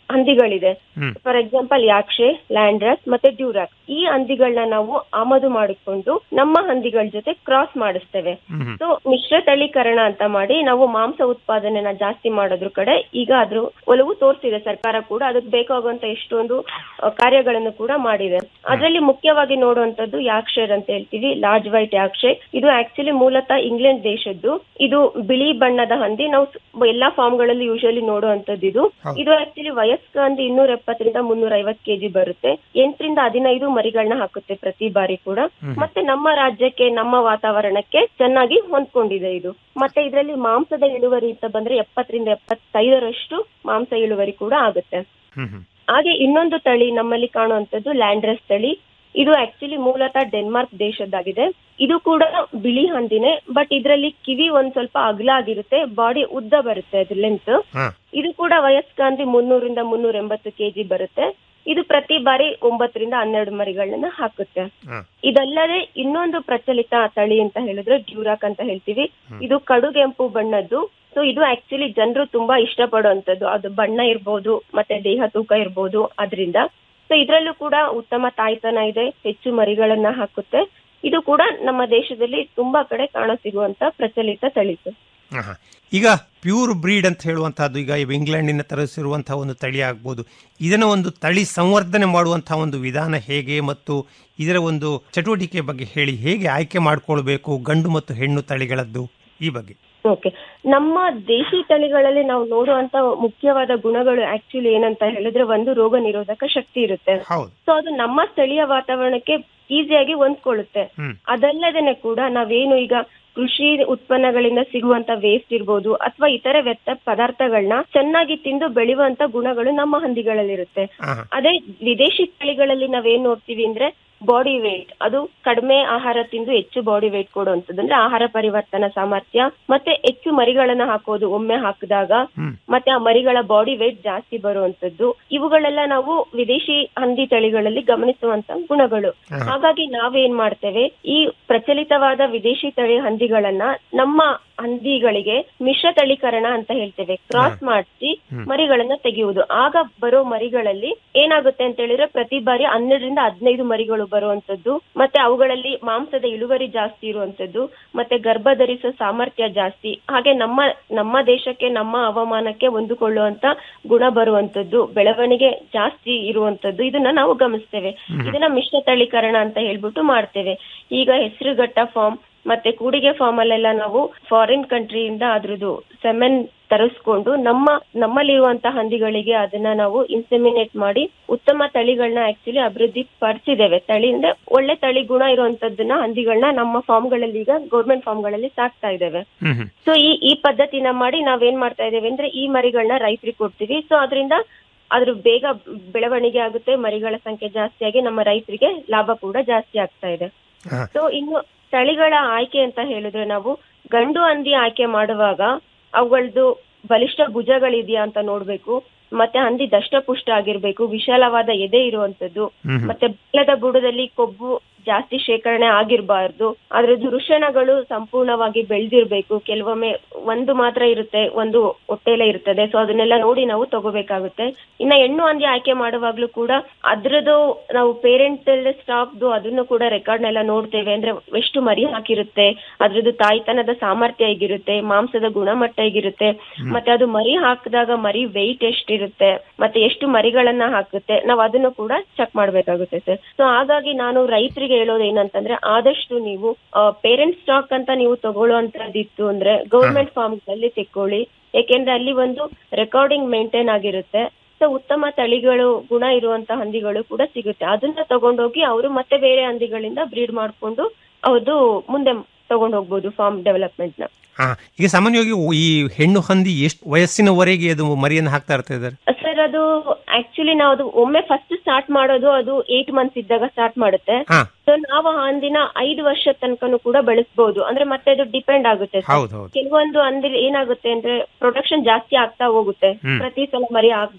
Speaker 12: ಹಂದಿಗಳಿದೆ
Speaker 11: ಹ್ಮ್.
Speaker 12: ಫಾರ್ ಎಕ್ಸಾಂಪಲ್ ಯಾಕ್ಷೆ ಲ್ಯಾಂಡ್ರಸ್ ಮತ್ತೆ ಡ್ಯೂರಾಕ್ ಈ ಹಂದಿಗಳನ್ನ ನಾವು ಆಮದು ಮಾಡಿಕೊಂಡು ನಮ್ಮ ಹಂದಿಗಳ ಜೊತೆ ಕ್ರಾಸ್ ಮಾಡಿಸ್ತೇವೆ
Speaker 11: ಹ್ಮ್.
Speaker 12: ಸೊ ಮಿಶ್ರ ತಳೀಕರಣ ಅಂತ ಮಾಡಿ ನಾವು ಮಾಂಸ ಉತ್ಪಾದನೆನ ಜಾಸ್ತಿ ಮಾಡೋದ್ರ ಕಡೆ ಈಗ ಅದ್ರ ಒಲವು ತೋರಿಸಿದೆ ಸರ್ಕಾರ ಕೂಡ ಅದಕ್ಕೆ ಬೇಕಾಗುವಂತ ಎಷ್ಟೊಂದು ಆ, ಕಾರ್ಯಗಳನ್ನು ಕೂಡ ಮಾಡಿದೆ ಅದರಲ್ಲಿ ಮುಖ್ಯವಾಗಿ ನೋಡುವಂತದ್ದು ಯಾಕ್ಷರ್ ಅಂತ ಹೇಳ್ತೀವಿ ಲಾರ್ಜ್ ವೈಟ್ ಯಾಕ್ಷೆ ಇದು ಆಕ್ಚುಲಿ ಮೂಲತಃ ಇಂಗ್ಲೆಂಡ್ ದೇಶದ್ದು ಇದು ಬಿಳಿ ಬಣ್ಣದ ಹಂದಿ ನಾವು ಸ್- ಎಲ್ಲಾ ಫಾರ್ಮ್ ಗಳಲ್ಲಿ ಯೂಶಲಿ ನೋಡುವಂತದ್ದು ಇದು ಇದು ಆಕ್ಚುಲಿ ವಯಸ್ಕ ಹಂದಿ ಇನ್ನೂರ ಎಪ್ಪತ್ತರಿಂದ ಮುನ್ನೂರ ಐವತ್ತು ಕೆಜಿ ಬರುತ್ತೆ ಎಂಟರಿಂದ ಹದಿನೈದು ಮರಿಗಳನ್ನ ಹಾಕುತ್ತೆ ಪ್ರತಿ ಬಾರಿ ಕೂಡ ಮತ್ತೆ ನಮ್ಮ ರಾಜ್ಯಕ್ಕೆ ನಮ್ಮ ವಾತಾವರಣಕ್ಕೆ ಚೆನ್ನಾಗಿ ಹೊಂದ್ಕೊಂಡಿದೆ ಇದು ಮತ್ತೆ ಇದರಲ್ಲಿ ಮಾಂಸದ ಇಳುವರಿ ಅಂತ ಬಂದ್ರೆ ಎಪ್ಪತ್ತರಿಂದ ಎಪ್ಪತ್ತೈದರಷ್ಟು ಮಾಂಸ ಇಳುವರಿ ಕೂಡ ಆಗುತ್ತೆ ಹಾಗೆ ಇನ್ನೊಂದು ತಳಿ ನಮ್ಮಲ್ಲಿ ಕಾಣುವಂತದ್ದು ಲ್ಯಾಂಡ್ರಸ್ ತಳಿ ಇದು ಆಕ್ಚುಲಿ ಮೂಲತಃ ಡೆನ್ಮಾರ್ಕ್ ದೇಶದ್ದಾಗಿದೆ ಇದು ಕೂಡ ಬಿಳಿ ಹಂದಿನೇ ಬಟ್ ಇದರಲ್ಲಿ ಕಿವಿ ಒಂದ್ ಸ್ವಲ್ಪ ಅಗಲ ಆಗಿರುತ್ತೆ ಬಾಡಿ ಉದ್ದ ಬರುತ್ತೆ ಅದ್ರ ಲೆಂತ್ ಇದು ಕೂಡ ವಯಸ್ಕ ಹಂದಿ ಮುನ್ನೂರಿಂದ ಮುನ್ನೂರ ಎಂಬತ್ತು ಕೆಜಿ ಬರುತ್ತೆ ಇದು ಪ್ರತಿ ಬಾರಿ ಒಂಬತ್ತರಿಂದ ಹನ್ನೆರಡು ಮರಿಗಳನ್ನ ಹಾಕುತ್ತೆ ಇದಲ್ಲದೆ ಇನ್ನೊಂದು ಪ್ರಚಲಿತ ತಳಿ ಅಂತ ಹೇಳಿದ್ರೆ ಡ್ಯೂರಾಕ್ ಅಂತ ಹೇಳ್ತೀವಿ ಇದು ಕಡುಗೆಂಪು ಬಣ್ಣದ್ದು ಸೊ ಇದು ಆಕ್ಚುಲಿ ಜನರು ತುಂಬಾ ಇಷ್ಟಪಡುವಂತದ್ದು ಅದು ಬಣ್ಣ ಇರ್ಬೋದು ಮತ್ತೆ ದೇಹ ತೂಕ ಇರ್ಬೋದು ಅದರಿಂದ ಸೊ ಇದ್ರಲ್ಲೂ ಕೂಡ ಉತ್ತಮ ತಾಯ್ತನ ಇದೆ ಹೆಚ್ಚು ಮರಿಗಳನ್ನ ಹಾಕುತ್ತೆ ಇದು ಕೂಡ ನಮ್ಮ ದೇಶದಲ್ಲಿ ತುಂಬಾ ಕಡೆ ಕಾಣಸಿಗುವಂತ ಪ್ರಚಲಿತ ತಳಿ ಸರ್.
Speaker 11: ಆಹಾ. ಈಗ ಪ್ಯೂರ್ ಬ್ರೀಡ್ ಅಂತ ಹೇಳುವಂತಹದ್ದು ಈಗ ಇಂಗ್ಲೆಂಡಿನ ತರಿಸಿರುವಂತಹ ಒಂದು ತಳಿ ಆಗ್ಬೋದು ಇದನ್ನ ಒಂದು ತಳಿ ಸಂವರ್ಧನೆ ಮಾಡುವಂತಹ ಒಂದು ವಿಧಾನ ಹೇಗೆ ಮತ್ತು ಇದರ ಒಂದು ಚಟುವಟಿಕೆ ಬಗ್ಗೆ ಹೇಳಿ ಹೇಗೆ ಆಯ್ಕೆ ಮಾಡ್ಕೊಳ್ಬೇಕು ಗಂಡು ಮತ್ತು ಹೆಣ್ಣು ತಳಿಗಳದ್ದು ಈ ಬಗ್ಗೆ
Speaker 12: ಓಕೆ ನಮ್ಮ ದೇಶಿ ತಳಿಗಳಲ್ಲಿ ನಾವು ನೋಡುವಂತ ಮುಖ್ಯವಾದ ಗುಣಗಳು ಆಕ್ಚುಲಿ ಏನಂತ ಹೇಳಿದ್ರೆ ಒಂದು ರೋಗ ನಿರೋಧಕ ಶಕ್ತಿ ಇರುತ್ತೆ
Speaker 11: ಹೌದು
Speaker 12: ಸೊ ಅದು ನಮ್ಮ ಸ್ಥಳೀಯ ವಾತಾವರಣಕ್ಕೆ ಈಸಿಯಾಗಿ ಹೊಂದ್ಕೊಳ್ಳುತ್ತೆ
Speaker 11: ಹ್ಮ್.
Speaker 12: ಅದಲ್ಲದೇನೆ ಕೂಡ ನಾವೇನು ಈಗ ಕೃಷಿ ಉತ್ಪನ್ನಗಳಿಂದ ಸಿಗುವಂತ ವೇಸ್ಟ್ ಇರ್ಬೋದು ಅಥವಾ ಇತರೆ ವ್ಯರ್ಥ ಪದಾರ್ಥಗಳನ್ನ ಚೆನ್ನಾಗಿ ತಿಂದು ಬೆಳೆಯುವಂತ ಗುಣಗಳು ನಮ್ಮ ಹಂದಿಗಳಲ್ಲಿರುತ್ತೆ
Speaker 11: ಆಹಾ.
Speaker 12: ಅದೇ ವಿದೇಶಿ ತಳಿಗಳಲ್ಲಿ ನಾವೇನ್ ನೋಡ್ತೀವಿ ಅಂದ್ರೆ ಬಾಡಿ ವೇಟ್ ಅದು ಕಡಿಮೆ ಆಹಾರ ತಿಂದು ಹೆಚ್ಚು ಬಾಡಿ ವೇಟ್ ಕೊಡುವಂತದ್ದು ಅಂದ್ರೆ ಆಹಾರ ಪರಿವರ್ತನಾ ಸಾಮರ್ಥ್ಯ ಮತ್ತೆ ಹೆಚ್ಚು ಮರಿಗಳನ್ನ ಹಾಕೋದು ಒಮ್ಮೆ ಹಾಕಿದಾಗ ಮತ್ತೆ ಆ ಮರಿಗಳ ಬಾಡಿ ವೇಟ್ ಜಾಸ್ತಿ ಬರುವಂತದ್ದು ಇವುಗಳೆಲ್ಲ ನಾವು ವಿದೇಶಿ ಹಂದಿ ತಳಿಗಳಲ್ಲಿ ಗಮನಿಸುವಂತ ಗುಣಗಳು
Speaker 13: ಆಹಾ.
Speaker 12: ಹಾಗಾಗಿ ನಾವೇನ್ ಮಾಡ್ತೇವೆ ಈ ಪ್ರಚಲಿತವಾದ ವಿದೇಶಿ ತಳಿ ಹಂದಿಗಳನ್ನ ನಮ್ಮ ಹಂದಿಗಳಿಗೆ ಮಿಶ್ರ ತಳೀಕರಣ ಅಂತ ಹೇಳ್ತೇವೆ ಕ್ರಾಸ್ ಮಾಡಿಸಿ ಮರಿಗಳನ್ನ ತೆಗೆಯುವುದು ಆಗ ಬರೋ ಮರಿಗಳಲ್ಲಿ ಏನಾಗುತ್ತೆ ಅಂತ ಹೇಳಿದ್ರೆ ಪ್ರತಿ ಬಾರಿ ಹನ್ನೆರಡರಿಂದ ಹದಿನೈದು ಮರಿಗಳು ಬರುವಂತದ್ದು ಮತ್ತೆ ಅವುಗಳಲ್ಲಿ ಮಾಂಸದ ಇಳುವರಿ ಜಾಸ್ತಿ ಇರುವಂತದ್ದು ಮತ್ತೆ ಗರ್ಭ ಧರಿಸೋ ಸಾಮರ್ಥ್ಯ ಜಾಸ್ತಿ ಹಾಗೆ ನಮ್ಮ ನಮ್ಮ ದೇಶಕ್ಕೆ ನಮ್ಮ ಹವಾಮಾನಕ್ಕೆ ಹೊಂದಿಕೊಳ್ಳುವಂತ ಗುಣ ಬರುವಂತದ್ದು ಬೆಳವಣಿಗೆ ಜಾಸ್ತಿ ಇರುವಂತದ್ದು ಇದನ್ನ ನಾವು ಗಮನಿಸ್ತೇವೆ ಇದನ್ನ ಮಿಶ್ರ ತಳೀಕರಣ ಅಂತ ಹೇಳ್ಬಿಟ್ಟು ಮಾಡ್ತೇವೆ ಈಗ ಹೆಸರುಘಟ್ಟ ಫಾರ್ಮ್ ಮತ್ತೆ ಕೂಡಿಗೆ ಫಾರ್ಮ್ ಅಲ್ಲೆಲ್ಲ ನಾವು ಫಾರಿನ್ ಕಂಟ್ರಿಯಿಂದ ಅದ್ರದ್ದು ಸೆಮೆನ್ ತರಿಸ್ಕೊಂಡು ನಮ್ಮ ನಮ್ಮಲ್ಲಿರುವಂತಹ ಹಂದಿಗಳಿಗೆ ಅದನ್ನ ನಾವು ಇನ್ಸೆಮಿನೇಟ್ ಮಾಡಿ ಉತ್ತಮ ತಳಿಗಳನ್ನ ಆಕ್ಚುಲಿ ಅಭಿವೃದ್ಧಿ ಪಡಿಸಿದ್ದೇವೆ ತಳಿ ಅಂದ್ರೆ ಒಳ್ಳೆ ತಳಿ ಗುಣ ಇರುವಂತದ್ದನ್ನ ಹಂದಿಗಳನ್ನ ನಮ್ಮ ಫಾರ್ಮ್ಗಳಲ್ಲಿ ಈಗ ಗೌರ್ಮೆಂಟ್ ಫಾರ್ಮ್ಗಳಲ್ಲಿ ಸಾಕ್ತಾ ಇದ್ದೇವೆ ಸೊ ಈ ಈ ಪದ್ಧತಿನ ಮಾಡಿ ನಾವೇನ್ ಮಾಡ್ತಾ ಇದ್ದೇವೆ ಅಂದ್ರೆ ಈ ಮರಿಗಳನ್ನ ರೈತರಿಗೆ ಕೊಡ್ತೀವಿ ಸೊ ಅದರಿಂದ ಅದ್ರ ಬೇಗ ಬೆಳವಣಿಗೆ ಆಗುತ್ತೆ ಮರಿಗಳ ಸಂಖ್ಯೆ ಜಾಸ್ತಿ ಆಗಿ ನಮ್ಮ ರೈತರಿಗೆ ಲಾಭ ಕೂಡ ಜಾಸ್ತಿ ಆಗ್ತಾ ಇದೆ ಸೊ ಇನ್ನು ತಳಿಗಳ ಆಯ್ಕೆ ಅಂತ ಹೇಳಿದ್ರೆ ನಾವು ಗಂಡು ಹಂದಿ ಆಯ್ಕೆ ಮಾಡುವಾಗ ಅವುಗಳದ್ದು ಬಲಿಷ್ಠ ಭುಜಗಳಿದೆಯಾ ಅಂತ ನೋಡ್ಬೇಕು ಮತ್ತೆ ಹಂದಿ ದಷ್ಟಪುಷ್ಟ ಆಗಿರ್ಬೇಕು ವಿಶಾಲವಾದ ಎದೆ ಇರುವಂತದ್ದು
Speaker 13: ಹ್ಮ್.
Speaker 12: ಮತ್ತೆ ಬೆಲ್ಲದ ಬುಡದಲ್ಲಿ ಕೊಬ್ಬು ಜಾಸ್ತಿ ಶೇಖರಣೆ ಆಗಿರಬಾರ್ದು ಅದ್ರದ್ದು ವೃಷಣಗಳು ಸಂಪೂರ್ಣವಾಗಿ ಬೆಳೆದಿರ್ಬೇಕು ಕೆಲವೊಮ್ಮೆ ಒಂದು ಮಾತ್ರ ಇರುತ್ತೆ ಒಂದು ಹೊಟ್ಟೆಲೆ ಇರ್ತದೆ ಸೊ ಅದನ್ನೆಲ್ಲ ನೋಡಿ ನಾವು ತಗೋಬೇಕಾಗುತ್ತೆ ಇನ್ನ ಹೆಣ್ಣು ಹಂದಿ ಆಯ್ಕೆ ಮಾಡುವಾಗ್ಲೂ ಕೂಡ ಅದ್ರದ್ದು ನಾವು ಪೇರೆಂಟಲ್ ಸ್ಟಾಕ್ದು ಅದನ್ನು ಕೂಡ ರೆಕಾರ್ಡ್ನೆಲ್ಲ ನೋಡ್ತೇವೆ ಅಂದ್ರೆ ಎಷ್ಟು ಮರಿ ಹಾಕಿರುತ್ತೆ ಅದ್ರದ್ದು ತಾಯ್ತನದ ಸಾಮರ್ಥ್ಯ ಹೇಗಿರುತ್ತೆ ಮಾಂಸದ ಗುಣಮಟ್ಟ ಹೇಗಿರುತ್ತೆ ಮತ್ತೆ ಅದು ಮರಿ ಹಾಕಿದಾಗ ಮರಿ ವೆಯ್ಟ್ ಎಷ್ಟಿರುತ್ತೆ ಮತ್ತೆ ಎಷ್ಟು ಮರಿಗಳನ್ನ ಹಾಕುತ್ತೆ ನಾವು ಅದನ್ನು ಕೂಡ ಚೆಕ್ ಮಾಡ್ಬೇಕಾಗುತ್ತೆ ಸರ್ ಸೊ ಹಾಗಾಗಿ ನಾನು ರೈತರಿಗೆ ಹೇಳೋದು ಏನಂತಂದ್ರೆ ಆದಷ್ಟು ನೀವು ಪೇರೆಂಟ್ ಸ್ಟಾಕ್ ಅಂತ ನೀವು ತಗೊಳ್ಳುವಂತದ್ದಿತ್ತು ಅಂದ್ರೆ ಗೌರ್ಮೆಂಟ್ ಫಾರ್ಮ್ ಗಳಲ್ಲಿ ತೆಕ್ಕೊಳ್ಳಿ ಯಾಕೆಂದ್ರೆ ಅಲ್ಲಿ ಒಂದು ರೆಕಾರ್ಡಿಂಗ್ ಮೇಂಟೈನ್ ಆಗಿರುತ್ತೆ ಸೊ ಉತ್ತಮ ತಳಿಗಳು ಗುಣ ಇರುವಂತ ಹಂದಿಗಳು ಕೂಡ ಸಿಗುತ್ತೆ ಅದನ್ನ ತಗೊಂಡೋಗಿ ಅವರು ಮತ್ತೆ ಬೇರೆ ಹಂದಿಗಳಿಂದ ಬ್ರೀಡ್ ಮಾಡ್ಕೊಂಡು ಅವ್ರದ್ದು ಮುಂದೆ ತಗೊಂಡ್ ಹೋಗ್ಬೋದು ಫಾರ್ಮ್ ಡೆವಲಪ್ಮೆಂಟ್ ನ
Speaker 11: ಹಾ ಈಗ ಸಾಮಾನ್ಯವಾಗಿ ಈ ಹೆಣ್ಣು ಹಂದಿ ಎಷ್ಟು ವಯಸ್ಸಿನವರೆಗೆ ಅದು ಮರಿಯನ್ನು ಹಾಕ್ತಾ ಇರ್ತಾ ಇದ್ದಾರೆ
Speaker 12: ಸರ್ ಅದು ಆಕ್ಚುಲಿ ನಾವು ಅದು ಒಮ್ಮೆ ಫಸ್ಟ್ ಸ್ಟಾರ್ಟ್ ಮಾಡೋದು ಅದು ಏಟ್ ಮಂತ್ಸ್ ಇದ್ದಾಗ ಸ್ಟಾರ್ಟ್ ಮಾಡುತ್ತೆ
Speaker 11: ಹಾ.
Speaker 12: ಸೊ ನಾವು ಆ ಹಂದಿನ ಐದು ವರ್ಷ ತನಕನೂ ಕೂಡ ಬೆಳೆಸಬಹುದು ಅಂದ್ರೆ ಮತ್ತೆ ಅದು ಡಿಪೆಂಡ್ ಆಗುತ್ತೆ sir.
Speaker 11: ಹೌದು, ಹೌದು.
Speaker 12: ಕೆಲವೊಂದು ಹಂದಿ ಏನಾಗುತ್ತೆ ಅಂದ್ರೆ ಪ್ರೊಡಕ್ಷನ್ ಜಾಸ್ತಿ ಆಗ್ತಾ ಹೋಗುತ್ತೆ
Speaker 11: ಹ್ಮ್.
Speaker 12: ಪ್ರತಿ ಸಲ ಮರಿ ಹಾಕ್ದಾಗ್ಲು